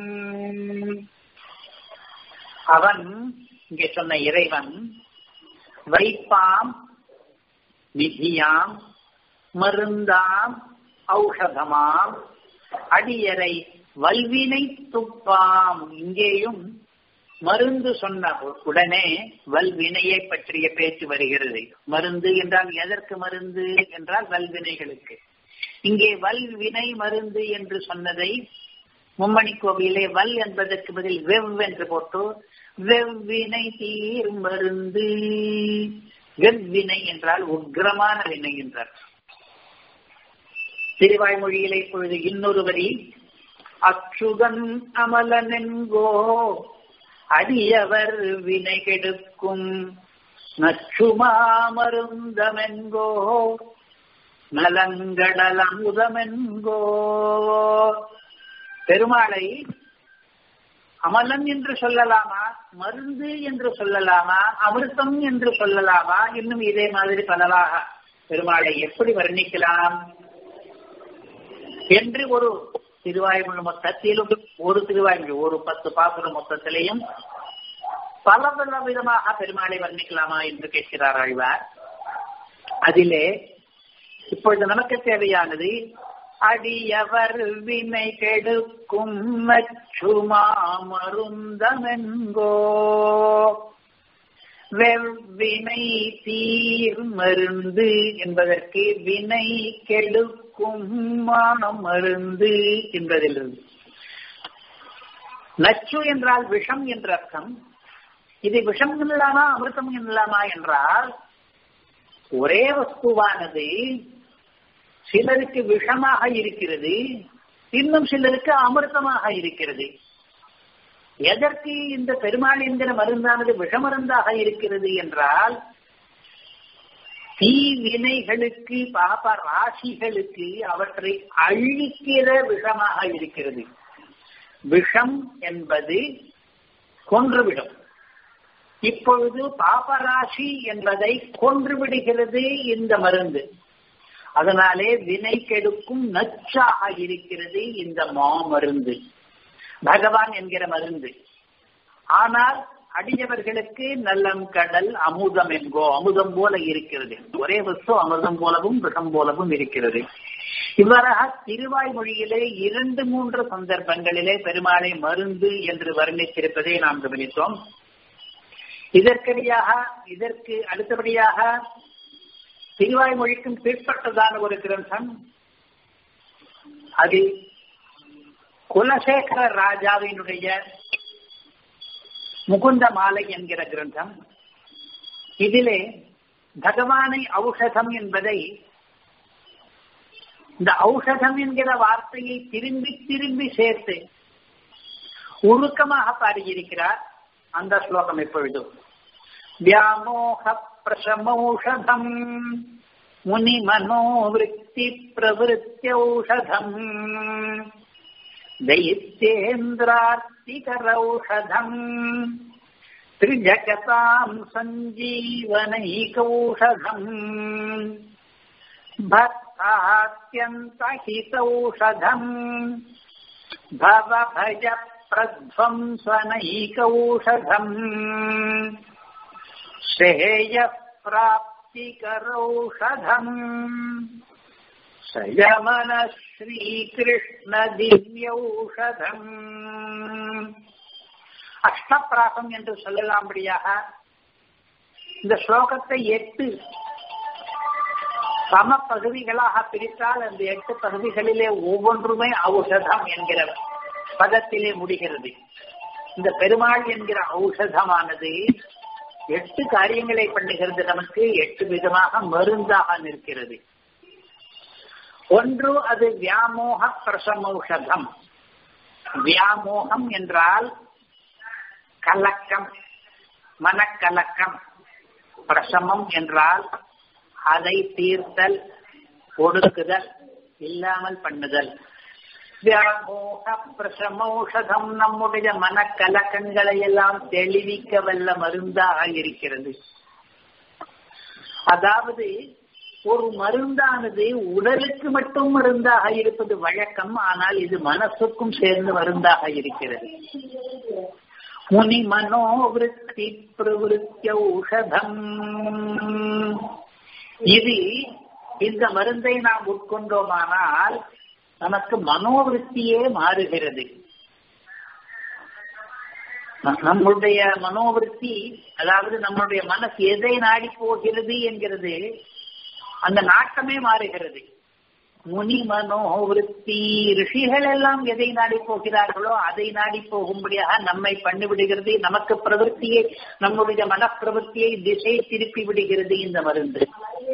அவன் இங்கே சொன்ன இறைவன் வைப்பாம் நிதியாம் மருந்தாம் ஔஷதமாம் அடியரை வல்வினை துப்பாம் இங்கேயும் மருந்து சொன்ன உடனே வல்வினையை பற்றிய பேச்சு வருகிறது மருந்து என்றால் எதற்கு மருந்து என்றால் வல்வினைகளுக்கு இங்கே வல்வினை மருந்து என்று சொன்னதை மும்மணி கோவிலே வல் என்பதற்கு பதில் வெவ் என்று போட்டு வெவ்வினை தீர் மருந்து வெவ்வினை என்றால் உக்ரமான வினை என்றார் திருவாய்மொழியிலே இப்பொழுது இன்னொரு வரி அச்சுதன் அமலனெங்கோ அடியவர் வினை கெடுக்கும் நச்சுமாமருந்தமென்கோ நலங்கடல் அமுதமென்கோ பெருமாளை அமலன் என்று சொல்லலாமா மருந்து என்று சொல்லலாமா அமிர்தம் என்று சொல்லலாமா இன்னும் இதே மாதிரி பலவாக பெருமாளை எப்படி வர்ணிக்கலாம் என்று ஒரு திருவாய்மொழி மொத்தத்திலும் ஒரு திருவாய்மொழி ஒரு பத்து பாசுர மொத்தத்திலையும் பல பல விதமாக பெருமாளை வர்ணிக்கலாமா என்று கேட்கிறார் ஆழ்வார் அதிலே இப்பொழுது நமக்கு தேவையானது அடியவர் வினை கெடுக்கும் மச்சுமா மருந்தமென்கோ வெவ்வினை தீர் மருந்து என்பதற்கு வினை கெடுக்கும் மருந்து என்பதிலிருந்து நச்சு என்றால் விஷம் என்ற அர்த்தம் இது விஷம் இல்லாமா அமிர்தம் இல்லாமா என்றால் ஒரே வஸ்துவானது சிலருக்கு விஷமாக இருக்கிறது இன்னும் சிலருக்கு அமிர்தமாக இருக்கிறது எதற்கு இந்த பெருமாள் என்கிற மருந்தானது விஷமருந்தாக இருக்கிறது என்றால் தீவினைகளுக்கு பாப ராசிகளுக்கு அவற்றை அழிக்கிற விஷமாக இருக்கிறது விஷம் என்பது கொன்றுவிடும் இப்பொழுது பாபராசி என்பதை கொன்று விடுகிறது இந்த மருந்து அதனாலே வினை கெடுக்கும் நச்சாக இருக்கிறது இந்த மாமருந்து பகவான் என்கிற மருந்து ஆனால் அடியவர்களுக்கு நல்லம் கடல் அமுதம் என்கோ அமுதம் போல இருக்கிறது ஒரே வஸ்து அமிர்தம் போலவும் விஷம் போலவும் இருக்கிறது இவ்வாறாக திருவாய்மொழியிலே இரண்டு மூன்று சந்தர்ப்பங்களிலே பெருமாளை மருந்து என்று வர்ணித்திருப்பதை நாம் கவனித்தோம் இதற்கடியாக இதற்கு அடுத்தபடியாக திருவாய் மொழிக்கும் பிற்பட்டதான ஒரு கிரந்தம் அது குலசேகர ராஜாவினுடைய முகுந்த மாலை என்கிற கிரந்தம் இதிலே பகவானை ஔஷதம் என்பதை இந்த ஔஷதம் என்கிற வார்த்தையை திரும்பி திரும்பி சேர்த்து உருக்கமாக பாடியிருக்கிறார் அந்த ஸ்லோகம் எப்பொழுதும் வியாமோக பிரசமௌஷதம் முனி மனோவிருத்தி பிரவருத்தியௌஷதம் दैत्येन्द्रार्तिकरौषधम् त्रिजगताम् सञ्जीवनैकौषधम् भक्तात्यन्तहितौषधम् भवभज प्रध्वंसनैकौषधम् श्रेयप्राप्तिकरौषधम् சயமன ஸ்ரீகிருஷ்ண திவ்யௌஷதம் அஷ்டப்பிராசம் என்று சொல்லலாம்படியாக இந்த ஸ்லோகத்தை எட்டு சம பகுதிகளாக பிரித்தால் அந்த எட்டு பகுதிகளிலே ஒவ்வொன்றுமே ஔஷதம் என்கிற பதத்திலே முடிகிறது இந்த பெருமாள் என்கிற ஔஷதமானது எட்டு காரியங்களை பண்ணுகிறது நமக்கு எட்டு விதமாக மருந்தாக நிற்கிறது ஒன்று அது வியாமோக பிரசமௌஷதம் வியாமோகம் என்றால் கலக்கம் மனக்கலக்கம் பிரசமம் என்றால் அதை தீர்த்தல் ஒடுக்குதல் இல்லாமல் பண்ணுதல் வியாமோக பிரசமௌஷதம் நம்முடைய மனக்கலக்கங்களை எல்லாம் தெளிவிக்க வல்ல மருந்தாக இருக்கிறது அதாவது ஒரு மருந்தானது உடலுக்கு மட்டும் மருந்தாக இருப்பது வழக்கம் ஆனால் இது மனசுக்கும் சேர்ந்து மருந்தாக இருக்கிறது முனி மனோவிருத்தி பிரவருத்தி ஔஷதம் இது இந்த மருந்தை நாம் உட்கொண்டோமானால் நமக்கு மனோவிருத்தியே மாறுகிறது நம்முடைய மனோவிருத்தி அதாவது நம்முடைய மனசு எதை நாடி போகிறது என்கிறது அந்த நாட்டமே மாறுகிறது முனி மனோவிருத்தி ரிஷிகள் எல்லாம் எதை நாடி போகிறார்களோ அதை நாடி போகும்படியாக நம்மை பண்ணிவிடுகிறது நமக்கு பிரவருத்தியை நம்முடைய மனப்பிரவருத்தியை திசை திருப்பி விடுகிறது இந்த மருந்து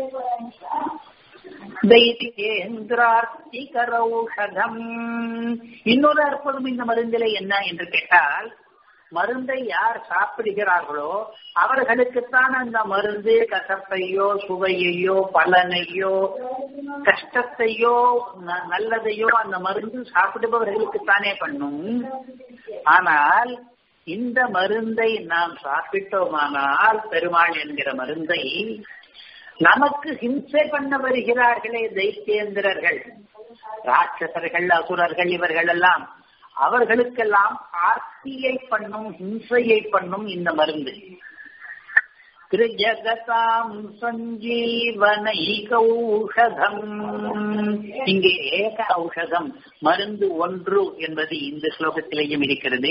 ௌஷதம் இன்னொரு அற்புதம் இந்த மருந்தில என்ன என்று கேட்டால் மருந்தை யார் சாப்பிடுகிறார்களோ அவர்களுக்குத்தான் அந்த மருந்து கசப்பையோ சுவையையோ பலனையோ கஷ்டத்தையோ நல்லதையோ அந்த மருந்து சாப்பிடுபவர்களுக்குத்தானே பண்ணும் ஆனால் இந்த மருந்தை நாம் சாப்பிட்டோமானால் பெருமாள் என்கிற மருந்தை நமக்கு ஹிம்சை பண்ண வருகிறார்களே தைத்தியேந்திரர்கள் ராட்சசர்கள் அசுரர்கள் இவர்கள் எல்லாம் அவர்களுக்கெல்லாம் ஆர்த்தியை பண்ணும் ஹிம்சையை பண்ணும் இந்த மருந்து திரிஜகதாம் சஞ்சீவனைக ஔஷதம் இங்கே ஏக ஔஷதம் மருந்து ஒன்று என்பது இந்த ஸ்லோகத்திலேயும் இருக்கிறது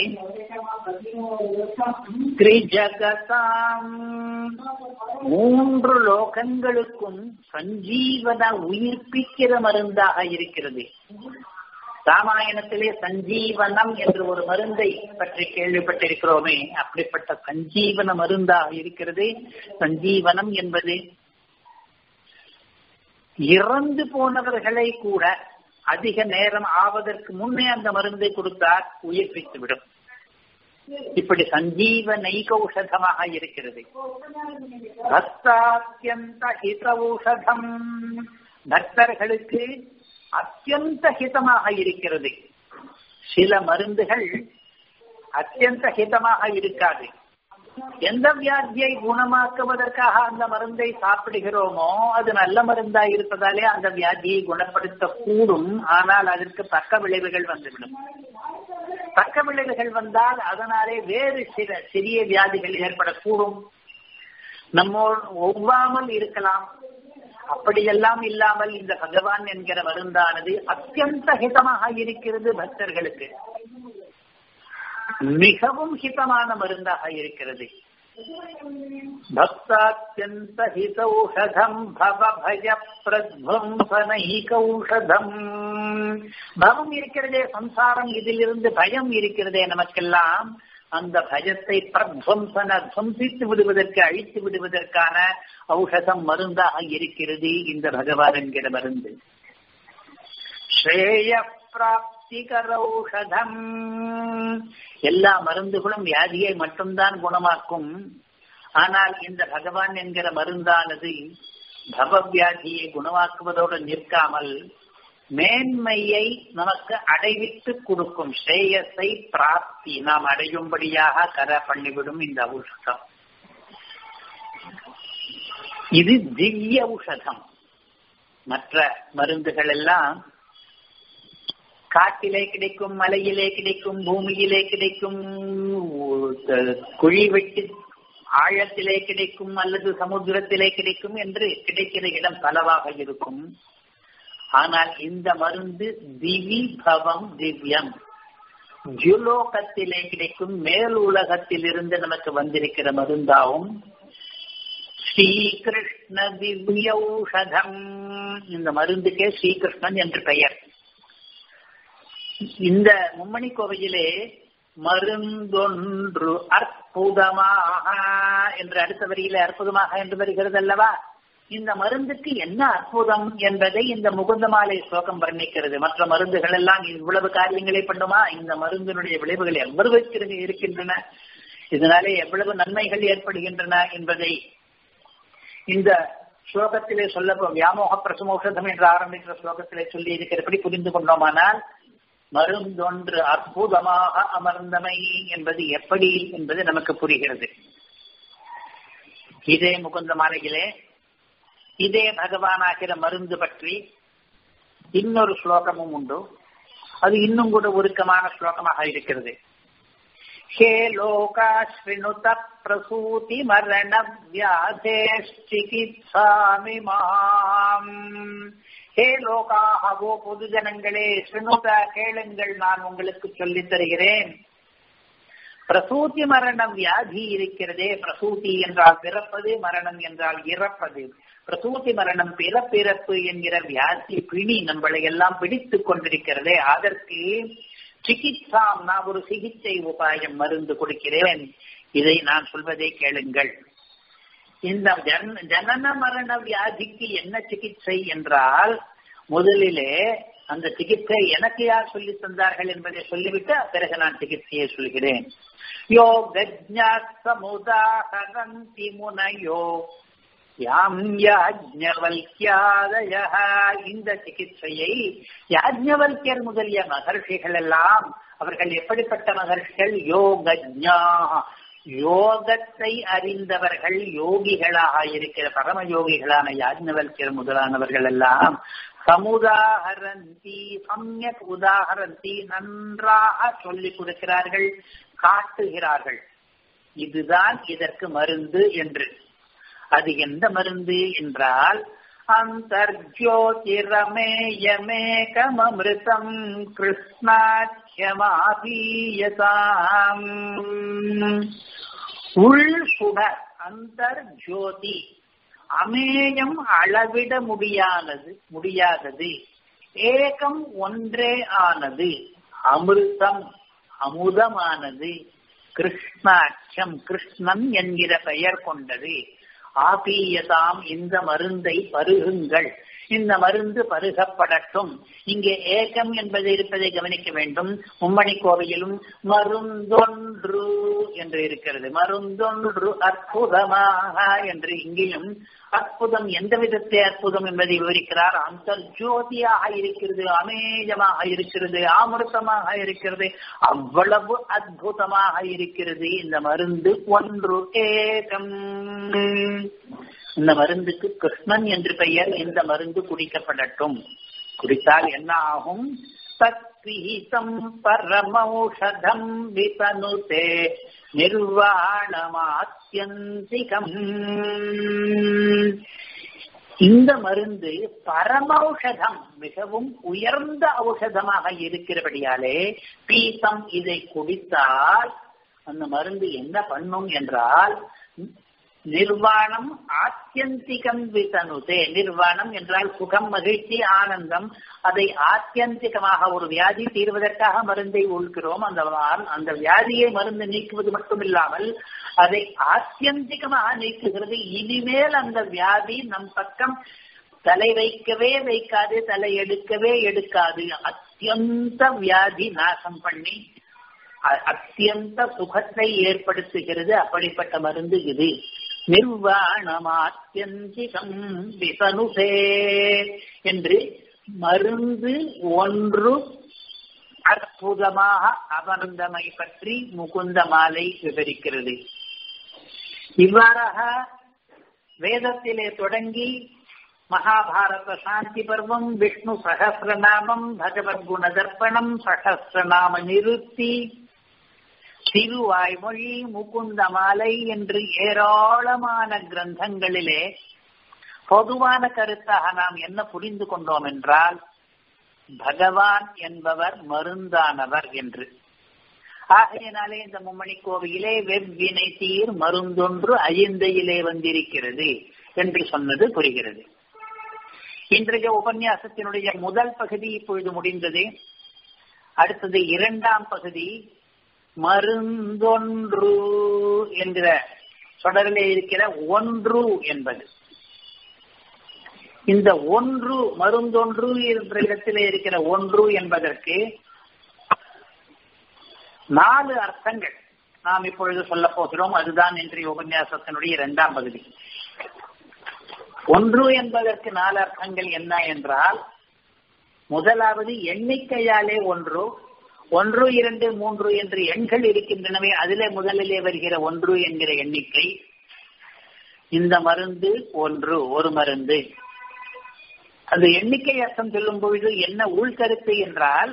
திரிஜகதாம் மூன்று லோகங்களுக்கும் சஞ்சீவன உயிர்ப்பிக்கிற மருந்தாக இருக்கிறது ராமாயணத்திலே சஞ்சீவனம் என்று ஒரு மருந்தை பற்றி கேள்விப்பட்டிருக்கிறோமே அப்படிப்பட்ட சஞ்சீவன மருந்தாக இருக்கிறது சஞ்சீவனம் என்பது இறந்து போனவர்களை கூட அதிக நேரம் ஆவதற்கு முன்னே அந்த மருந்தை கொடுத்தால் உயிர்ப்பித்து விடும் இப்படி சஞ்சீவ நைகௌஷதமாக இருக்கிறது பக்தாத்தியந்த ஹிதௌஷதம் பக்தர்களுக்கு அத்தியந்த ஹிதமாக இருக்கிறது சில மருந்துகள் அத்தியந்த ஹிதமாக இருக்காது எந்த வியாதியை குணமாக்குவதற்காக அந்த மருந்தை சாப்பிடுகிறோமோ அது நல்ல மருந்தா இருப்பதாலே அந்த வியாதியை குணப்படுத்த கூடும் ஆனால் அதற்கு பக்க விளைவுகள் வந்துவிடும் பக்க விளைவுகள் வந்தால் அதனாலே வேறு சில சிறிய வியாதிகள் ஏற்படக்கூடும் நம்மோடு ஒவ்வாமல் இருக்கலாம் அப்படியெல்லாம் இல்லாமல் இந்த பகவான் என்கிற மருந்தானது அத்தியந்த ஹிதமாக இருக்கிறது பக்தர்களுக்கு மிகவும் ஹிதமான மருந்தாக இருக்கிறது பக்தாத்யந்த ஹிதௌஷதம் பவ பய பிரத்வம்சனைகௌஷதம் பவம் இருக்கிறதே சம்சாரம் இதிலிருந்து பயம் இருக்கிறதே நமக்கெல்லாம் அந்த பயத்தை பிரத்வம்சன துவம்சித்து விடுவதற்கு அழித்து விடுவதற்கான ஔஷதம் மருந்தாக இருக்கிறது இந்த பகவான் என்கிற மருந்து ஸ்ரேய பிராப்திகரௌஷதம் எல்லா மருந்துகளும் வியாதியை மட்டும்தான் குணமாக்கும் ஆனால் இந்த பகவான் என்கிற மருந்தானது பவவியாதியை குணமாக்குவதோடு நிற்காமல் மேன்மையை நமக்கு அடைவித்து கொடுக்கும் ஸ்ரேயஸை பிராப்தி நாம் அடையும்படியாக கர பண்ணிவிடும் இந்த ஔஷதம் இது திவ்ய ஔஷதம் மற்ற மருந்துகள் எல்லாம் காட்டிலே கிடைக்கும் மலையிலே கிடைக்கும் பூமியிலே கிடைக்கும் குழி வெட்டி ஆழத்திலே கிடைக்கும் அல்லது சமுத்திரத்திலே கிடைக்கும் என்று கிடைக்கிற இடம் பலவாக இருக்கும் ஆனால் இந்த மருந்து திவி பவம் திவ்யம் ஜுலோகத்திலே கிடைக்கும் மேல் உலகத்தில் இருந்து நமக்கு வந்திருக்கிற மருந்தாவும் ஸ்ரீகிருஷ்ண திவ்யௌஷதம் இந்த மருந்துக்கே ஸ்ரீகிருஷ்ணன் என்று பெயர் இந்த மும்மணி கோவையிலே மருந்தொன்று அற்புதமாக என்று அடுத்த வரியில அற்புதமாக என்று வருகிறது அல்லவா இந்த மருந்துக்கு என்ன அற்புதம் என்பதை இந்த முகுந்தமாலை ஸ்லோகம் வர்ணிக்கிறது மற்ற மருந்துகள் எல்லாம் இவ்வளவு காரியங்களை பண்ணுமா இந்த மருந்தினுடைய விளைவுகள் எவ்வளவு இருக்கின்றன இதனாலே எவ்வளவு நன்மைகள் ஏற்படுகின்றன என்பதை இந்த ஸ்லோகத்திலே சொல்ல வியாமோக பிரசமோஷதம் என்று ஆரம்பிக்கிற ஸ்லோகத்திலே சொல்லி இருக்கிறபடி புரிந்து கொண்டோமானால் மருந்தொன்று அற்புதமாக அமர்ந்தமை என்பது எப்படி என்பது நமக்கு புரிகிறது இதே முகுந்த மாலையிலே இதே பகவானாகிற மருந்து பற்றி இன்னொரு ஸ்லோகமும் உண்டு அது இன்னும் கூட உருக்கமான ஸ்லோகமாக இருக்கிறது ஹே லோகா ஸ்ருணுத பிரசூதி மரண வியாதேஷ்டிகித்சாமி மாம் ஹே லோகாகவோ பொது ஜனங்களே ஸ்ருணுத கேளுங்கள் நான் உங்களுக்கு சொல்லித் தருகிறேன் பிரசூதி மரணம் வியாதி இருக்கிறதே பிரசூதி என்றால் பிறப்பது மரணம் என்றால் இறப்பது பிரசூதி மரணம் பிறப்பிறப்பு என்கிற வியாதி பிணி நம்மளை எல்லாம் பிடித்துக் கொண்டிருக்கிறதே அதற்கு சிகிச்சாம் நான் ஒரு சிகிச்சை உபாயம் மருந்து கொடுக்கிறேன் இதை நான் சொல்வதை கேளுங்கள் இந்த ஜனன மரண வியாதிக்கு என்ன சிகிச்சை என்றால் முதலிலே அந்த சிகிச்சை எனக்கு யார் சொல்லி தந்தார்கள் என்பதை சொல்லிவிட்டு பிறகு நான் சிகிச்சையை சொல்கிறேன் யோகஜாசமுதாகரந்தி முனையோ யாம் யாஜ்ஞவல்யாதய இந்த சிகிச்சையை யாஜ்ஞவல்யர் முதலிய மகர்ஷிகள் எல்லாம் அவர்கள் எப்படிப்பட்ட மகர்ஷிகள் யோகஜா யோகத்தை அறிந்தவர்கள் யோகிகளாக இருக்கிற பரம யோகிகளான யாஜ்ஞவல்யர் முதலானவர்கள் எல்லாம் சமுதாகரந்தி சமயக் உதாகரந்தி நன்றாக சொல்லிக் கொடுக்கிறார்கள் காட்டுகிறார்கள் இதுதான் இதற்கு மருந்து என்று அது எந்த மருந்து என்றால் அந்தர்ஜோதிரமேயமேகமமிருதம் கிருஷ்ணாட்சமாபீயதாம் உள் சுடர் அந்தர்ஜோதி அமேயம் அளவிட முடியானது முடியாதது ஏகம் ஒன்றே ஆனது அமிர்தம் அமுதமானது கிருஷ்ணாட்சம் கிருஷ்ணன் என்கிற பெயர் கொண்டது ஆபீயதாம் இந்த மருந்தை பருகுங்கள் இந்த மருந்து பருகப்படட்டும் இங்கே ஏகம் என்பது இருப்பதை கவனிக்க வேண்டும் மும்மணி கோவையிலும் மருந்தொன்று என்று இருக்கிறது மருந்தொன்று அற்புதமாக என்று இங்கேயும் அற்புதம் எந்த விதத்தை அற்புதம் என்பதை விவரிக்கிறார் அந்தர்ஜோதியாக இருக்கிறது அமேயமாக இருக்கிறது ஆமிருத்தமாக இருக்கிறது அவ்வளவு அற்புதமாக இருக்கிறது இந்த மருந்து ஒன்று ஏகம் இந்த மருந்துக்கு கிருஷ்ணன் என்று பெயர் இந்த மருந்து குடிக்கப்படட்டும் குடித்தால் என்ன ஆகும் தத்விஹிதம் பரமௌஷதம் விபனுதே நிர்வாணமாத்தியந்திகம் இந்த மருந்து பரமௌஷதம் மிகவும் உயர்ந்த ஔஷதமாக இருக்கிறபடியாலே பீசம் இதை குடித்தால் அந்த மருந்து என்ன பண்ணும் என்றால் நிர்வாணம் ஆத்தியந்திகம் விதனுதே நிர்வாணம் என்றால் சுகம் மகிழ்ச்சி ஆனந்தம் அதை ஆத்தியந்திகமாக ஒரு வியாதி தீர்வதற்காக மருந்தை உள்கிறோம் அந்த அந்த வியாதியை மருந்து நீக்குவது மட்டும் இல்லாமல் அதை ஆத்தியந்திகமாக நீக்குகிறது இனிமேல் அந்த வியாதி நம் பக்கம் தலை வைக்கவே வைக்காது தலை எடுக்கவே எடுக்காது அத்தியந்த வியாதி நாசம் பண்ணி அத்தியந்த சுகத்தை ஏற்படுத்துகிறது அப்படிப்பட்ட மருந்து இது நிர்வாணமாத்தியந்திகம் விசனுசே என்று மருந்து ஒன்று அற்புதமாக அமர்ந்தமை பற்றி முகுந்த மாலை விவரிக்கிறது இவ்வாறாக வேதத்திலே தொடங்கி மகாபாரத சாந்தி பர்வம் விஷ்ணு சகசிரநாமம் பகவத் குணதர்ப்பணம் சகசிரநாம நிறுத்தி திருவாய்மொழி முகுந்த மாலை என்று ஏராளமான கிரந்தங்களிலே பொதுவான கருத்தாக நாம் என்ன புரிந்து கொண்டோம் என்றால் பகவான் என்பவர் மருந்தானவர் என்று ஆகையினாலே இந்த மும்மணி கோவிலே வெவ்வினை தீர் மருந்தொன்று ஐந்தையிலே வந்திருக்கிறது என்று சொன்னது புரிகிறது இன்றைய உபன்யாசத்தினுடைய முதல் பகுதி இப்பொழுது முடிந்தது அடுத்தது இரண்டாம் பகுதி மருந்தொன்று என்கிற தொடரிலே இருக்கிற ஒன்று என்பது இந்த ஒன்று மருந்தொன்று என்ற இடத்திலே இருக்கிற ஒன்று என்பதற்கு நாலு அர்த்தங்கள் நாம் இப்பொழுது சொல்ல போகிறோம் அதுதான் இன்றைய உபன்யாசத்தினுடைய இரண்டாம் பகுதி ஒன்று என்பதற்கு நாலு அர்த்தங்கள் என்ன என்றால் முதலாவது எண்ணிக்கையாலே ஒன்று ஒன்று இரண்டு மூன்று என்று எண்கள் இருக்கின்றனவே அதிலே முதலிலே வருகிற ஒன்று என்கிற எண்ணிக்கை இந்த மருந்து ஒன்று ஒரு மருந்து அந்த எண்ணிக்கை அர்த்தம் சொல்லும் பொழுது என்ன உள்கருத்து என்றால்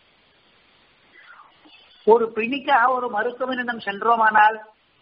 ஒரு பிணிக்காக ஒரு மருத்துவனிடம் சென்றோமானால்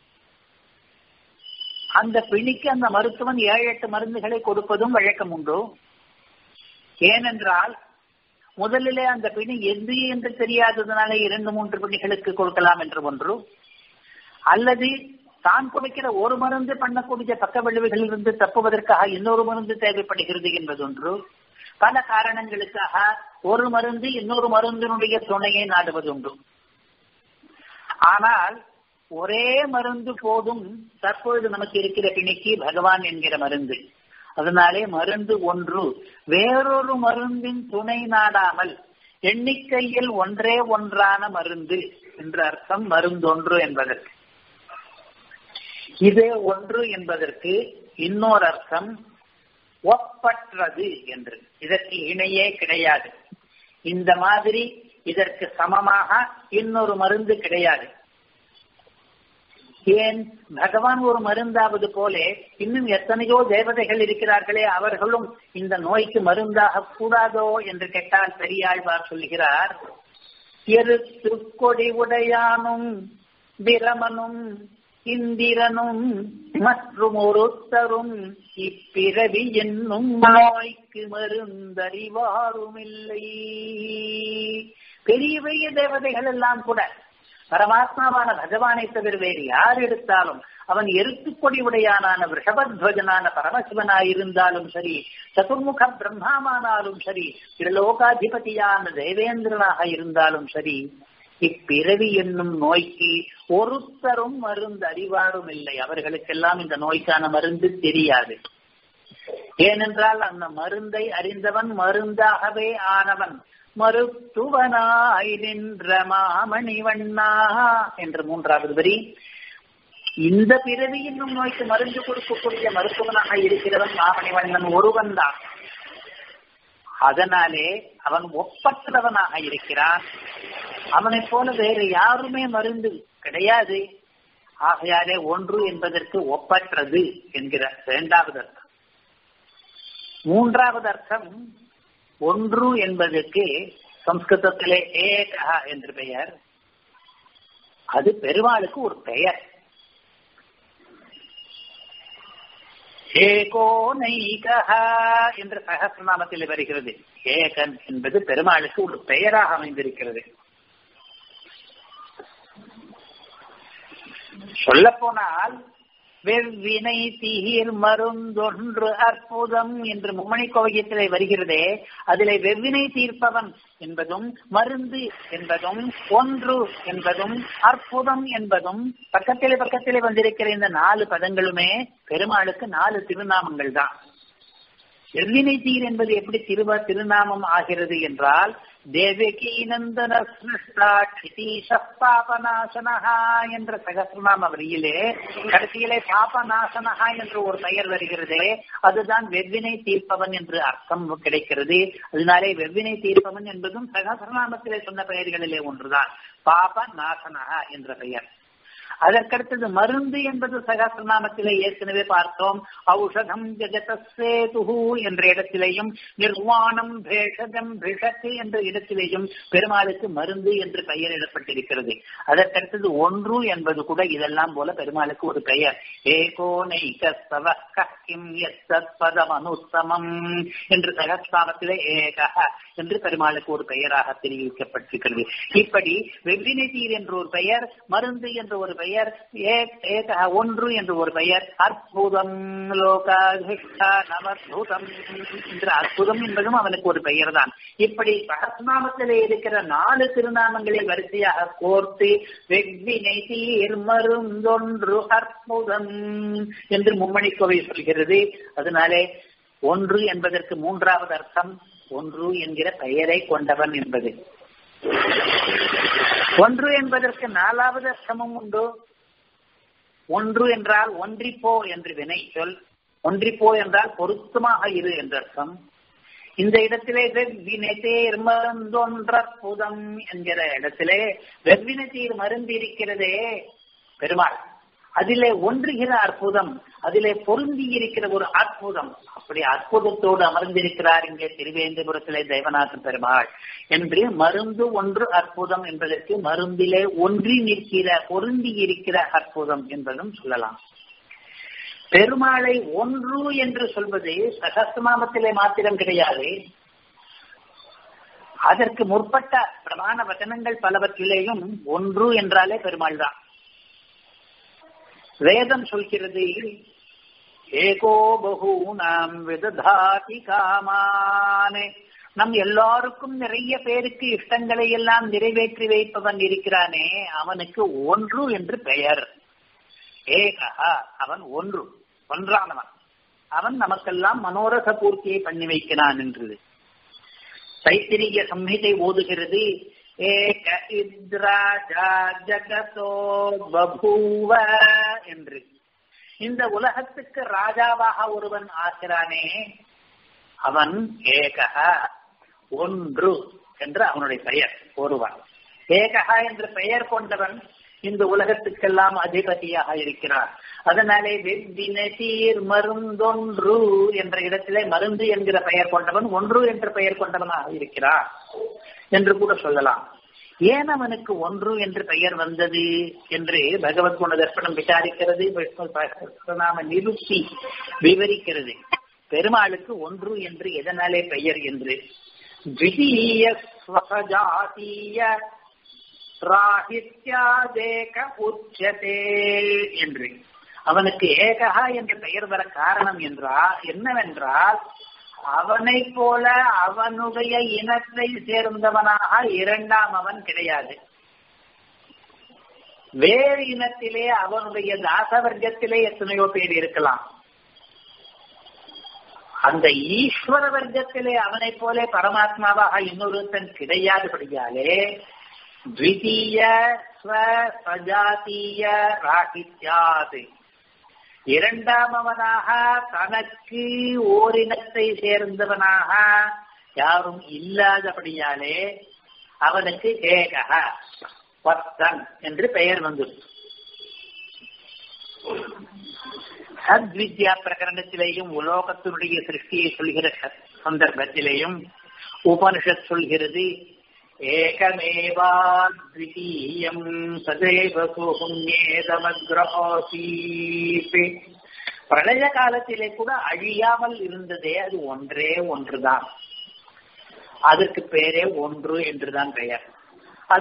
அந்த பிணிக்கு அந்த மருத்துவன் ஏழு எட்டு மருந்துகளை கொடுப்பதும் வழக்கம் உண்டு ஏனென்றால் முதலிலே அந்த பிணி எது என்று தெரியாததுனால இரண்டு மூன்று பிணிகளுக்கு கொடுக்கலாம் என்று ஒன்று அல்லது தான் குறைக்கிற ஒரு மருந்து பண்ணக்கூடிய பக்க விளைவுகளில் இருந்து தப்புவதற்காக இன்னொரு மருந்து தேவைப்படுகிறது என்பது ஒன்று பல காரணங்களுக்காக ஒரு மருந்து இன்னொரு மருந்தினுடைய துணையை நாடுவதுண்டு ஆனால் ஒரே மருந்து போதும் தற்பொழுது நமக்கு இருக்கிற பிணிக்கு பகவான் என்கிற மருந்து அதனாலே மருந்து ஒன்று வேறொரு மருந்தின் துணை நாடாமல் எண்ணிக்கையில் ஒன்றே ஒன்றான மருந்து என்ற அர்த்தம் மருந்தொன்று என்பதற்கு இதே ஒன்று என்பதற்கு இன்னொரு அர்த்தம் ஒப்பற்றது என்று இதற்கு இணையே கிடையாது இந்த மாதிரி இதற்கு சமமாக இன்னொரு மருந்து கிடையாது ஏன் பகவான் ஒரு மருந்தாவது போலே இன்னும் எத்தனையோ தேவதைகள் இருக்கிறார்களே அவர்களும் இந்த நோய்க்கு மருந்தாக கூடாதோ என்று கேட்டால் பெரியாழ்வார் சொல்கிறார் திருக்கொடி உடையானும் பிரமனும் இந்திரனும் மற்றும் ஒருத்தரும் இப்பிறவி என்னும் நோய்க்கு மருந்தறிவாருமில்லை பெரிய பெரிய தேவதைகள் எல்லாம் கூட பரமாத்மாவான பகவானை தவிர வேறு யார் எடுத்தாலும் அவன் எருத்துக்கொடி உடையானான ரிஷபத்வஜனான பரமசிவனாயிருந்தாலும் சரி சதுர்முக பிரம்மாவானாலும் சரி திருலோகாதிபதியான தேவேந்திரனாக இருந்தாலும் சரி இப்பிறவி என்னும் நோய்க்கு ஒருத்தரும் மருந்து அறிவாரும் இல்லை அவர்களுக்கெல்லாம் இந்த நோய்க்கான மருந்து தெரியாது ஏனென்றால் அந்த மருந்தை அறிந்தவன் மருந்தாகவே ஆனவன் மருத்துவனாய் நின்ற மாமணிவண்ணா என்று மூன்றாவது வரி இந்த பிறவி என்னும் நோய்க்கு மருந்து கொடுக்கக்கூடிய மருத்துவனாக இருக்கிறவன் மாமணிவண்ணன் ஒருவன் தான் அதனாலே அவன் ஒப்பற்றவனாக இருக்கிறான் அவனைப் போல வேறு யாருமே மருந்து கிடையாது ஆகையாலே ஒன்று என்பதற்கு ஒப்பற்றது என்கிற இரண்டாவது அர்த்தம் மூன்றாவது அர்த்தம் ஒன்று என்பதற்கு சம்ஸ்கிருதத்திலே ஏகா என்று பெயர் அது பெருமாளுக்கு ஒரு பெயர் ஏகோ நைகா என்ற சகசிரநாமத்தில் வருகிறது ஏகன் என்பது பெருமாளுக்கு ஒரு பெயராக அமைந்திருக்கிறது சொல்ல போனால் வெவ்வினை தீர் மருந்தொன்று அற்புதம் என்று மும்மணி கோவியத்திலே வருகிறதே அதிலே வெவ்வினை தீர்ப்பவன் என்பதும் மருந்து என்பதும் ஒன்று என்பதும் அற்புதம் என்பதும் பக்கத்திலே பக்கத்திலே வந்திருக்கிற இந்த நாலு பதங்களுமே பெருமாளுக்கு நாலு திருநாமங்கள் தான் எவ்வினை தீர் என்பது எப்படி திருவ திருநாமம் ஆகிறது என்றால் தேவகி நந்தன பாபநாசனஹா என்ற சகசிரநாம வரியிலே கடைசியிலே பாபநாசனஹா என்று ஒரு பெயர் வருகிறதே அதுதான் வெவ்வினை தீர்ப்பவன் என்று அர்த்தம் கிடைக்கிறது அதனாலே வெவ்வினை தீர்ப்பவன் என்பதும் சகசிரநாமத்திலே சொன்ன பெயர்களிலே ஒன்றுதான் பாப நாசனஹா என்ற பெயர் அதற்கடுத்தது மருந்து என்பது சகசிரநாமத்திலே ஏற்கனவே பார்த்தோம் ஔஷதம் ஜெகதசேதுஹு என்ற இடத்திலேயும் நிர்வாணம் பேஷஜம் பிஷத்து என்ற இடத்திலேயும் பெருமாளுக்கு மருந்து என்று பெயரிடப்பட்டிருக்கிறது அதற்கடுத்தது ஒன்று என்பது கூட இதெல்லாம் போல பெருமாளுக்கு ஒரு பெயர் ஏகோ நைக கிம் பதமனுத்தமம் என்று சகசிரநாமத்திலே ஏக என்று பெருமாளுக்கு ஒரு பெயராக தெரிவிக்கப்பட்டிருக்கிறது இப்படி வெவ்வினை தீர் என்ற ஒரு பெயர் மருந்து என்ற ஒரு பெயர் ஒன்று என்று ஒரு பெயர் அற்புதம் லோகாதிஷ்டானமத்புதம் என்ற அற்புதம் என்பதும் அவனுக்கு ஒரு பெயர் தான் இப்படி சகஸ்நாமத்திலே இருக்கிற நாலு திருநாமங்களை வரிசையாக கோர்த்து வெவ்வினை தீர் மருந்தொன்று அற்புதம் என்று மும்மணி கோவை சொல்கிறது அதனாலே ஒன்று என்பதற்கு மூன்றாவது அர்த்தம் ஒன்று என்கிற பெயரை கொண்டவன் என்பது ஒன்று என்பதற்கு நாலாவது அர்த்தமும் உண்டு ஒன்று என்றால் ஒன்றிப்போ என்று வினை சொல் ஒன்றிப்போ என்றால் பொருத்தமாக இரு என்ற அர்த்தம் இந்த இடத்திலே வெவ்வினத்தேர் மருந்தொன்றற்புதம் என்கிற இடத்திலே வெவ்வினத்தீர் மருந்து இருக்கிறதே பெருமாள் அதிலே ஒன்றுகிற அற்புதம் அதிலே பொருந்தி இருக்கிற ஒரு அற்புதம் அப்படி அற்புதத்தோடு அமர்ந்திருக்கிறார் இங்கே திருவேந்திபுரத்திலே தெய்வநாத பெருமாள் என்று மருந்து ஒன்று அற்புதம் என்பதற்கு மருந்திலே ஒன்றி நிற்கிற பொருந்தி இருக்கிற அற்புதம் என்பதும் சொல்லலாம் பெருமாளை ஒன்று என்று சொல்வது சகஸ்திரமாமத்திலே மாத்திரம் கிடையாது அதற்கு முற்பட்ட பிரமாண வசனங்கள் பலவற்றிலேயும் ஒன்று என்றாலே பெருமாள் தான் வேதம் சொல்கிறது ஏகோ பகூனாம் விததாதி காமானே நம் எல்லாருக்கும் நிறைய பேருக்கு இஷ்டங்களை எல்லாம் நிறைவேற்றி வைப்பவன் இருக்கிறானே அவனுக்கு ஒன்று என்று பெயர் ஏகா அவன் ஒன்று ஒன்றானவன் அவன் நமக்கெல்லாம் மனோரச பூர்த்தியை பண்ணி வைக்கிறான் என்று தைத்திரிய சம்ஹிதை ஓதுகிறது ஏக இத்ராஜா ஜகதோ பபூவ என்று இந்த உலகத்துக்கு ராஜாவாக ஒருவன் ஆகிறானே அவன் ஏகக ஒன்று என்று அவனுடைய பெயர் ஒருவன் ஏககா என்ற பெயர் கொண்டவன் இந்த உலகத்துக்கெல்லாம் அதிபதியாக இருக்கிறார் அதனாலே வெவ்வினதீர் மருந்தொன்று என்ற இடத்திலே மருந்து என்கிற பெயர் கொண்டவன் ஒன்று என்ற பெயர் கொண்டவனாக இருக்கிறார் என்று கூட சொல்லலாம் ஏன் அவனுக்கு ஒன்று என்று பெயர் வந்தது என்று பகவத் குண தர்ப்பணம் விசாரிக்கிறது நாம நிருப்தி விவரிக்கிறது பெருமாளுக்கு ஒன்று என்று எதனாலே பெயர் என்று த்விதீய ஸ்வசஜாதீய ராகித்யாதேக உச்சதே என்று அவனுக்கு ஏகா என்ற பெயர் வர காரணம் என்றால் என்னவென்றால் அவனை போல அவனுடைய இனத்தை சேர்ந்தவனாக இரண்டாம் அவன் கிடையாது வேறு இனத்திலே அவனுடைய தாச வர்க்கத்திலே எத்தனையோ பேர் இருக்கலாம் அந்த ஈஸ்வர வர்க்கத்திலே அவனை போல பரமாத்மாவாக இன்னொருத்தன் கிடையாதபடியாலே த்விதீய ஸ்வசஜாத்தீய ராகித்யாது இரண்டாமவனாக தனக்கு ஓரினத்தை சேர்ந்தவனாக யாரும் இல்லாதபடியாலே அவனுக்கு ஏகக பத்தன் என்று பெயர் வந்தது சத்வித்யா பிரகரணத்திலேயும் உலோகத்தினுடைய சிருஷ்டியை சொல்கிற சந்தர்ப்பத்திலேயும் உபனிஷத் சொல்கிறது ஏகமேவாத்விதீயம் சதேவ சுகுண்யேதமக்ரஹாசீத் பிரளய காலத்திலே கூட அழியாமல் இருந்ததே அது ஒன்றே ஒன்றுதான் அதற்கு பேரே ஒன்று என்றுதான் பெயர்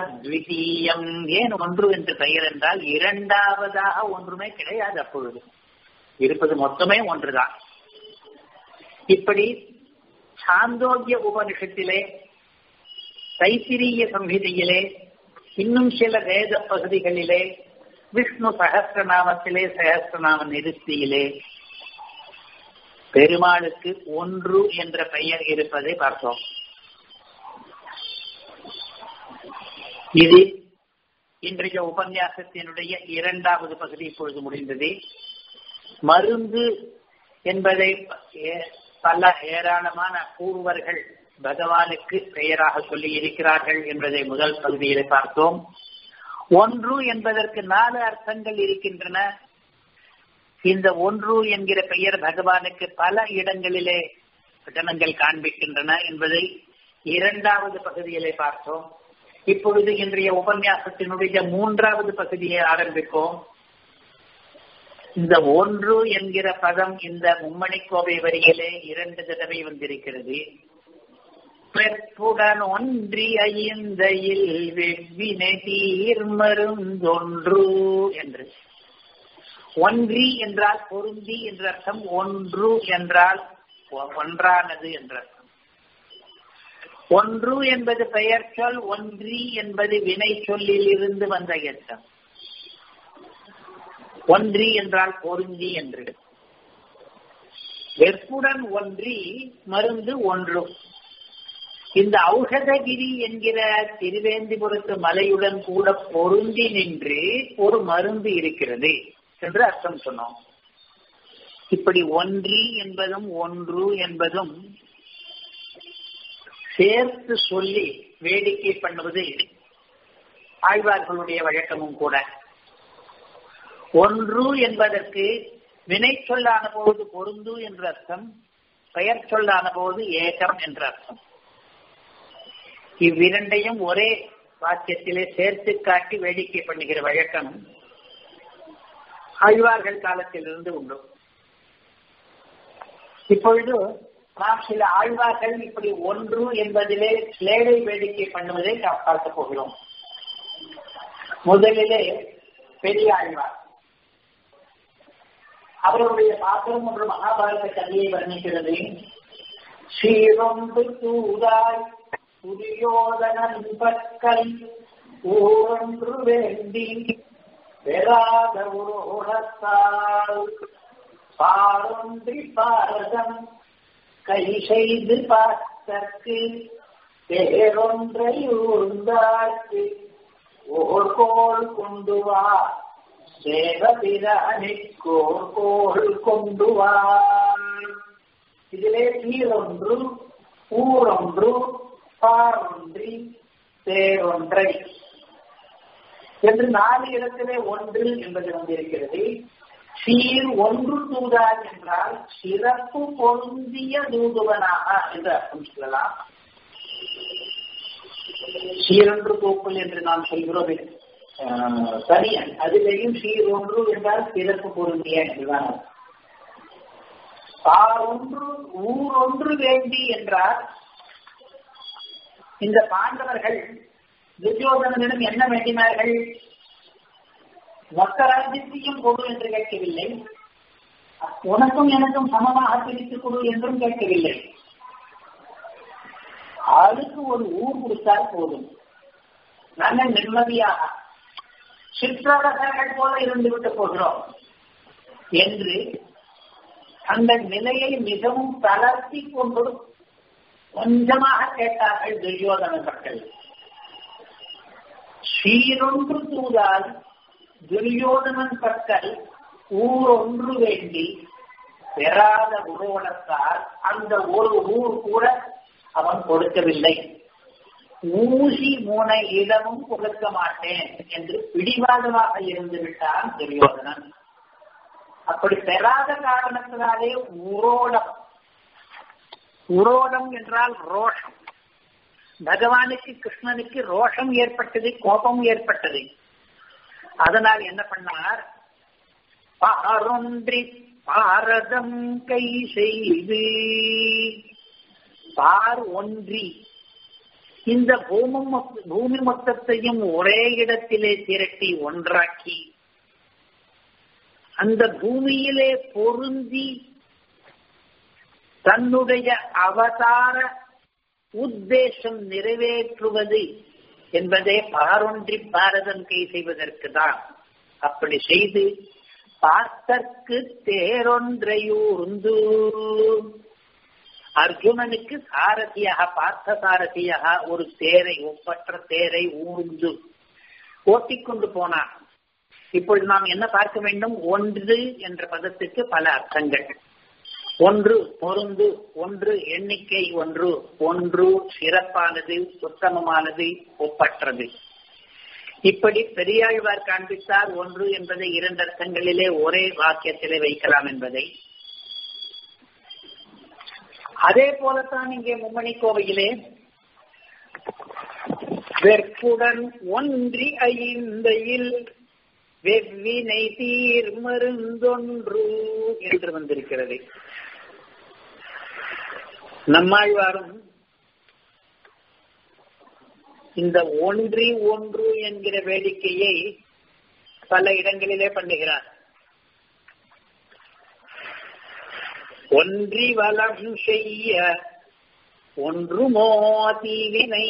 அத்விதீயம் ஏன் ஒன்று என்று பெயர் என்றால் இரண்டாவதாக ஒன்றுமே கிடையாது அப்பொழுது இருப்பது மொத்தமே ஒன்றுதான் இப்படி சாந்தோக்கிய உபனிஷத்திலே தைத்திரிய சம்ஹிதையிலே இன்னும் சில வேத பகுதிகளிலே விஷ்ணு சகசிரநாமத்திலே சகசிரநாம நிறுத்தியிலே பெருமாளுக்கு ஒன்று என்ற பெயர் இருப்பதை பார்த்தோம் இது இன்றைய உபன்யாசத்தினுடைய இரண்டாவது பகுதி இப்பொழுது முடிந்தது மருந்து என்பதை பல ஏராளமான பூர்வர்கள் பகவானுக்கு பெயராக சொல்லி இருக்கிறார்கள் என்பதை முதல் பகுதியிலே பார்த்தோம் ஒன்று என்பதற்கு நாலு அர்த்தங்கள் இருக்கின்றன இந்த ஒன்று என்கிற பெயர் பகவானுக்கு பல இடங்களிலே வச்சனங்கள் காண்பிக்கின்றன என்பதை இரண்டாவது பகுதியிலே பார்த்தோம் இப்பொழுது இன்றைய உபன்யாசத்தினுடைய மூன்றாவது பகுதியை ஆரம்பிப்போம் இந்த ஒன்று என்கிற பதம் இந்த மும்மணி கோவை வரியிலே இரண்டு தடவை வந்திருக்கிறது பெற்புடன் ஒன்றி ஐந்தையில் வெவ்வினை தீர்மருந்தொன்று என்று ஒன்றி என்றால் பொருந்தி என்ற அர்த்தம் ஒன்று என்றால் ஒன்றானது என்ற அர்த்தம் ஒன்று என்பது பெயர் சொல் ஒன்றி என்பது வினை சொல்லில் இருந்து வந்த எச்சம் ஒன்றி என்றால் பொருந்தி என்று வெற்புடன் ஒன்றி மருந்து ஒன்று இந்த ஔஷதகிரி என்கிற திருவேந்திபுரத்து மலையுடன் கூட பொருந்தி நின்று ஒரு மருந்து இருக்கிறது என்று அர்த்தம் சொன்னோம் இப்படி ஒன்றி என்பதும் ஒன்று என்பதும் சேர்த்து சொல்லி வேடிக்கை பண்ணுவது ஆழ்வார்களுடைய வழக்கமும் கூட ஒன்று என்பதற்கு வினை சொல்லான போது பொருந்து என்ற அர்த்தம் பெயர் சொல்லான போது ஏகம் என்ற அர்த்தம் இவ்விரண்டையும் ஒரே வாக்கியத்திலே சேர்த்து காட்டி வேடிக்கை பண்ணுகிற வழக்கம் ஆழ்வார்கள் காலத்திலிருந்து உண்டு இப்பொழுது நாம் சில ஆழ்வார்கள் இப்படி ஒன்று என்பதிலே ஸ்லேடை வேடிக்கை பண்ணுவதை நாம் பார்க்க போகிறோம் முதலிலே பெரிய ஆழ்வார் அவருடைய பாத்திரம் ஒன்று மகாபாரத கதையை வர்ணிக்கிறது ஸ்ரீரொன்று தூதாய் துரியோதனன் பற்கள் ஊரொன்று வேண்டி பெறாத உரோடத்தால் பாரொன்றி பாரதம் கை செய்து பார்த்தற்கு பேரொன்றை ஊர்ந்தாக்கு ஓர் கோல் கொண்டு வா தேவபிரானிக்கோர் கோல் கொண்டு வா இதிலே சீரொன்று ஊரொன்று பாரொன்றி தேரொன்றை என்று நாலு இடத்திலே ஒன்று என்பது வந்திருக்கிறது சீர் ஒன்று தூதார் என்றால் சிறப்பு பொருந்திய தூதுவனாக என்று அர்த்தம் சொல்லலாம் சீரொன்று தூக்கல் என்று நாம் சொல்கிறோம் தனியன் அதிலேயும் சீர் ஒன்று என்றால் சிறப்பு பொருந்திய என்றுதான் ஒன்று ஊர் ஒன்று வேண்டி என்றால் இந்த பாண்டவர்கள் துரியோதனனிடம் என்ன வேண்டினார்கள் மொத்த ராஜ்யத்தையும் கொடு என்று கேட்கவில்லை உனக்கும் எனக்கும் சமமாக பிரித்துக் கொடு என்றும் கேட்கவில்லை ஆளுக்கு ஒரு ஊர் கொடுத்தால் போதும் நாங்கள் நிம்மதியாக சிற்றரசர்கள் போல இருந்து விட்டு போகிறோம் என்று அந்த நிலையை மிகவும் தளர்த்தி கொண்டு கொஞ்சமாக கேட்டார்கள் துரியோதன மக்கள் ஸ்ரீரொன்று தூதால் துரியோதனன் பற்கள் ஊர் ஒன்று வேண்டி பெறாத உருவனத்தால் அந்த ஒரு ஊர் கூட அவன் கொடுக்கவில்லை ஊசி மூனை இடமும் கொடுக்க மாட்டேன் என்று பிடிவாதமாக இருந்து விட்டான் துரியோதனன் அப்படி பெறாத காரணத்தினாலே உரோடம் உரோடம் என்றால் ரோஷம் பகவானுக்கு கிருஷ்ணனுக்கு ரோஷம் ஏற்பட்டது கோபம் ஏற்பட்டது அதனால் என்ன பண்ணார் பாரொன்றி பாரதம் கை செய்து பார் ஒன்றி இந்த பூமம் பூமி மொத்தத்தையும் ஒரே இடத்திலே திரட்டி ஒன்றாக்கி அந்த பூமியிலே பொருந்தி தன்னுடைய அவதார உத்தேசம் நிறைவேற்றுவது என்பதே பாரொன்றி பாரதம் கை செய்வதற்கு தான் அப்படி செய்து பார்த்தற்கு தேரொன்றையூர்ந்து அர்ஜுனனுக்கு சாரதியாக பார்த்த சாரதியாக ஒரு தேரை ஒப்பற்ற தேரை ஊர்ந்து ஓட்டிக்கொண்டு போனான் இப்பொழுது நாம் என்ன பார்க்க வேண்டும் ஒன்று என்ற பதத்துக்கு பல அர்த்தங்கள் ஒன்று பொருந்து ஒன்று எண்ணிக்கை ஒன்று ஒன்று சிறப்பானது உத்தமமானது ஒப்பற்றது இப்படி பெரியாழ்வார் காண்பித்தார் ஒன்று என்பதை இரண்டு அர்த்தங்களிலே ஒரே வாக்கியத்திலே வைக்கலாம் என்பதை அதே போலத்தான் இங்கே மும்மணி கோவையிலே வெற்புடன் ஒன்றி ஐந்தையில் வெவ்வினை தீர் மருந்தொன்று என்று வந்திருக்கிறது நம்மாழ்வாரும் இந்த ஒன்றி ஒன்று என்கிற வேடிக்கையை பல இடங்களிலே பண்ணுகிறார் ஒன்றி வளம் செய்ய ஒன்றுமோ தீவினை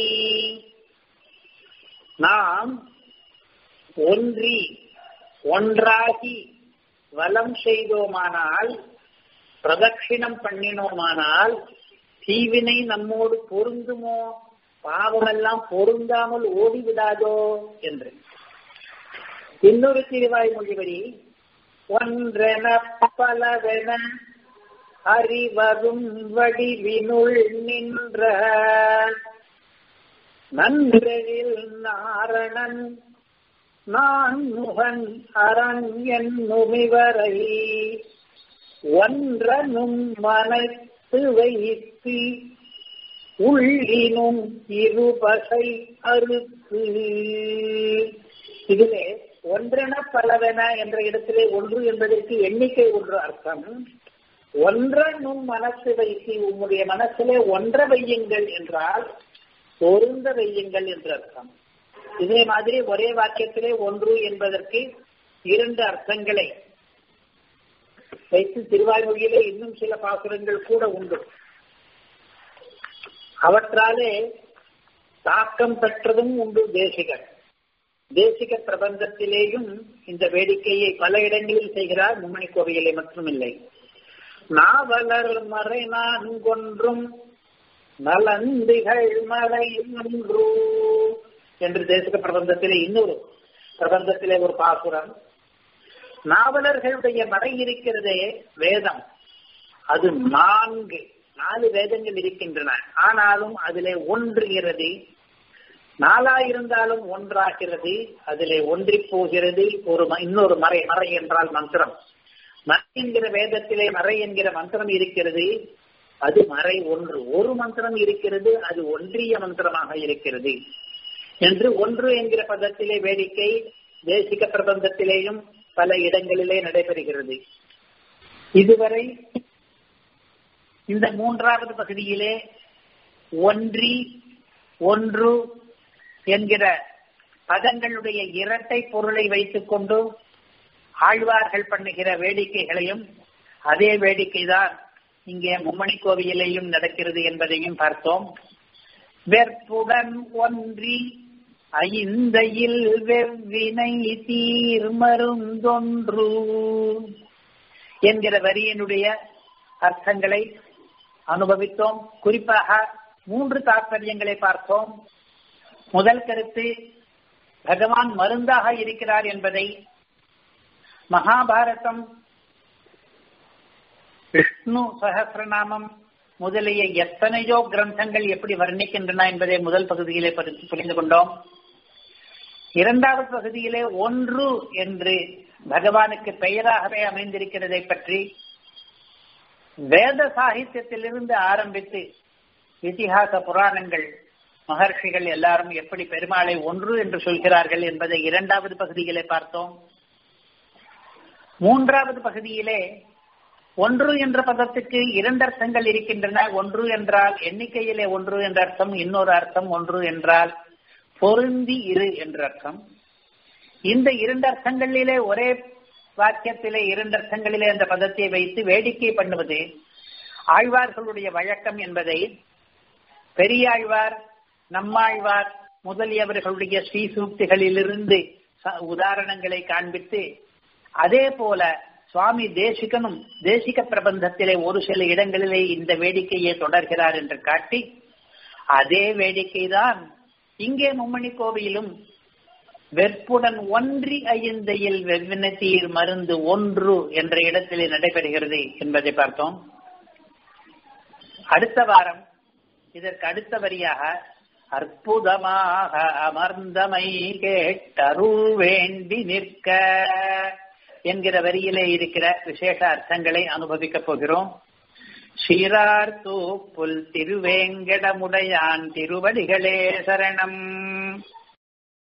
நாம் ஒன்றி ஒன்றாகி வலம் செய்தோமானால் பிரதட்சிணம் பண்ணினோமானால் தீவினை நம்மோடு பொருந்துமோ பாவமெல்லாம் பொருந்தாமல் ஓடிவிடாதோ என்று இன்னொரு திருவாய் மொழிபடி ஒன்றென பலவென அறிவரும் வடிவினுள் நின்ற நன்றெழில் நாரணன் நான் முகன் அரண் என்னுமிவரை ஒன்றனும் மனத்து வைத்து உள்ளினும் இருபசை அறுத்து இதிலே ஒன்றென பலவென என்ற இடத்திலே ஒன்று என்பதற்கு எண்ணிக்கை ஒன்று அர்த்தம் ஒன்றனும் மனசு வைத்து உம்முடைய மனசிலே ஒன்ற வையுங்கள் என்றால் பொருந்த வையுங்கள் என்று அர்த்தம் இதே மாதிரி ஒரே வாக்கியத்திலே ஒன்று என்பதற்கு இரண்டு அர்த்தங்களை வைத்து திருவாய்மொழியிலே இன்னும் சில பாசுரங்கள் கூட உண்டு அவற்றாலே தாக்கம் பெற்றதும் உண்டு தேசிகர் தேசிக பிரபந்தத்திலேயும் இந்த வேடிக்கையை பல இடங்களில் செய்கிறார் மும்மணி கோவையிலே மட்டுமில்லை நாவலர் மறை நான்கொன்றும் நலந்திகள் மலை ஒன்று என்று தேசிக பிரபந்தத்திலே இன்னொரு பிரபந்தத்திலே ஒரு பாசுரம் நாவலர்களுடைய மறை இருக்கிறதே வேதம் அது நான்கு நாலு வேதங்கள் இருக்கின்றன ஆனாலும் அதிலே ஒன்றுகிறது நாலா இருந்தாலும் ஒன்றாகிறது அதிலே ஒன்றி போகிறது ஒரு இன்னொரு மறை மறை என்றால் மந்திரம் மறை என்கிற வேதத்திலே மறை என்கிற மந்திரம் இருக்கிறது அது மறை ஒன்று ஒரு மந்திரம் இருக்கிறது அது ஒன்றிய மந்திரமாக இருக்கிறது என்று ஒன்று என்கிற பதத்திலே வேடிக்கை தேசிக பிரபந்தத்திலேயும் பல இடங்களிலே நடைபெறுகிறது இதுவரை இந்த மூன்றாவது பகுதியிலே ஒன்றி ஒன்று என்கிற பதங்களுடைய இரட்டை பொருளை வைத்துக் கொண்டு ஆழ்வார்கள் பண்ணுகிற வேடிக்கைகளையும் அதே வேடிக்கைதான் இங்கே மும்மணி கோவிலையும் நடக்கிறது என்பதையும் பார்த்தோம் வெற்புடன் ஒன்றி ஐந்தையில் வெவ்வினை தீர் மருந்தொன்று என்கிற வரியினுடைய அர்த்தங்களை அனுபவித்தோம் குறிப்பாக மூன்று தாற்பயங்களை பார்த்தோம் முதல் கருத்து பகவான் மருந்தாக இருக்கிறார் என்பதை மகாபாரதம் விஷ்ணு சகசிரநாமம் முதலிய எத்தனையோ கிரந்தங்கள் எப்படி வர்ணிக்கின்றன என்பதை முதல் பகுதியிலே புரிந்து கொண்டோம் இரண்டாவது பகுதியிலே ஒன்று என்று பகவானுக்கு பெயராகவே அமைந்திருக்கிறதை பற்றி வேத சாகித்யத்திலிருந்து ஆரம்பித்து இதிகாச புராணங்கள் மகர்ஷிகள் எல்லாரும் எப்படி பெருமாளை ஒன்று என்று சொல்கிறார்கள் என்பதை இரண்டாவது பகுதியிலே பார்த்தோம் மூன்றாவது பகுதியிலே ஒன்று என்ற பதத்துக்கு இரண்டு அர்த்தங்கள் இருக்கின்றன ஒன்று என்றால் எண்ணிக்கையிலே ஒன்று என்ற அர்த்தம் இன்னொரு அர்த்தம் ஒன்று என்றால் பொருந்தி இரு என்ற அர்த்தம் இந்த இரண்டு அர்த்தங்களிலே ஒரே வாக்கியத்திலே இரண்டு அர்த்தங்களிலே அந்த பதத்தை வைத்து வேடிக்கை பண்ணுவது ஆழ்வார்களுடைய வழக்கம் என்பதை பெரியாழ்வார் நம்மாழ்வார் முதலியவர்களுடைய ஸ்ரீசூக்திகளிலிருந்து உதாரணங்களை காண்பித்து அதே போல சுவாமி தேசிகனும் தேசிக பிரபந்தத்திலே ஒரு சில இடங்களிலே இந்த வேடிக்கையை தொடர்கிறார் என்று காட்டி அதே வேடிக்கைதான் இங்கே மும்மணி கோவிலும் வெற்புடன் ஒன்றி ஐந்தையில் வெவ்வினத்தீர் மருந்து ஒன்று என்ற இடத்திலே நடைபெறுகிறது என்பதை பார்த்தோம் அடுத்த வாரம் இதற்கு அடுத்த வரியாக அற்புதமாக அமர்ந்தமை கேட்டருள் வேண்டி நிற்க என்கிற வரியிலே இருக்கிற விசேஷ அர்த்தங்களை அனுபவிக்கப் போகிறோம் சீரார் தூப்புல் திருவேங்கடமுடையான் திருவடிகளே சரணம்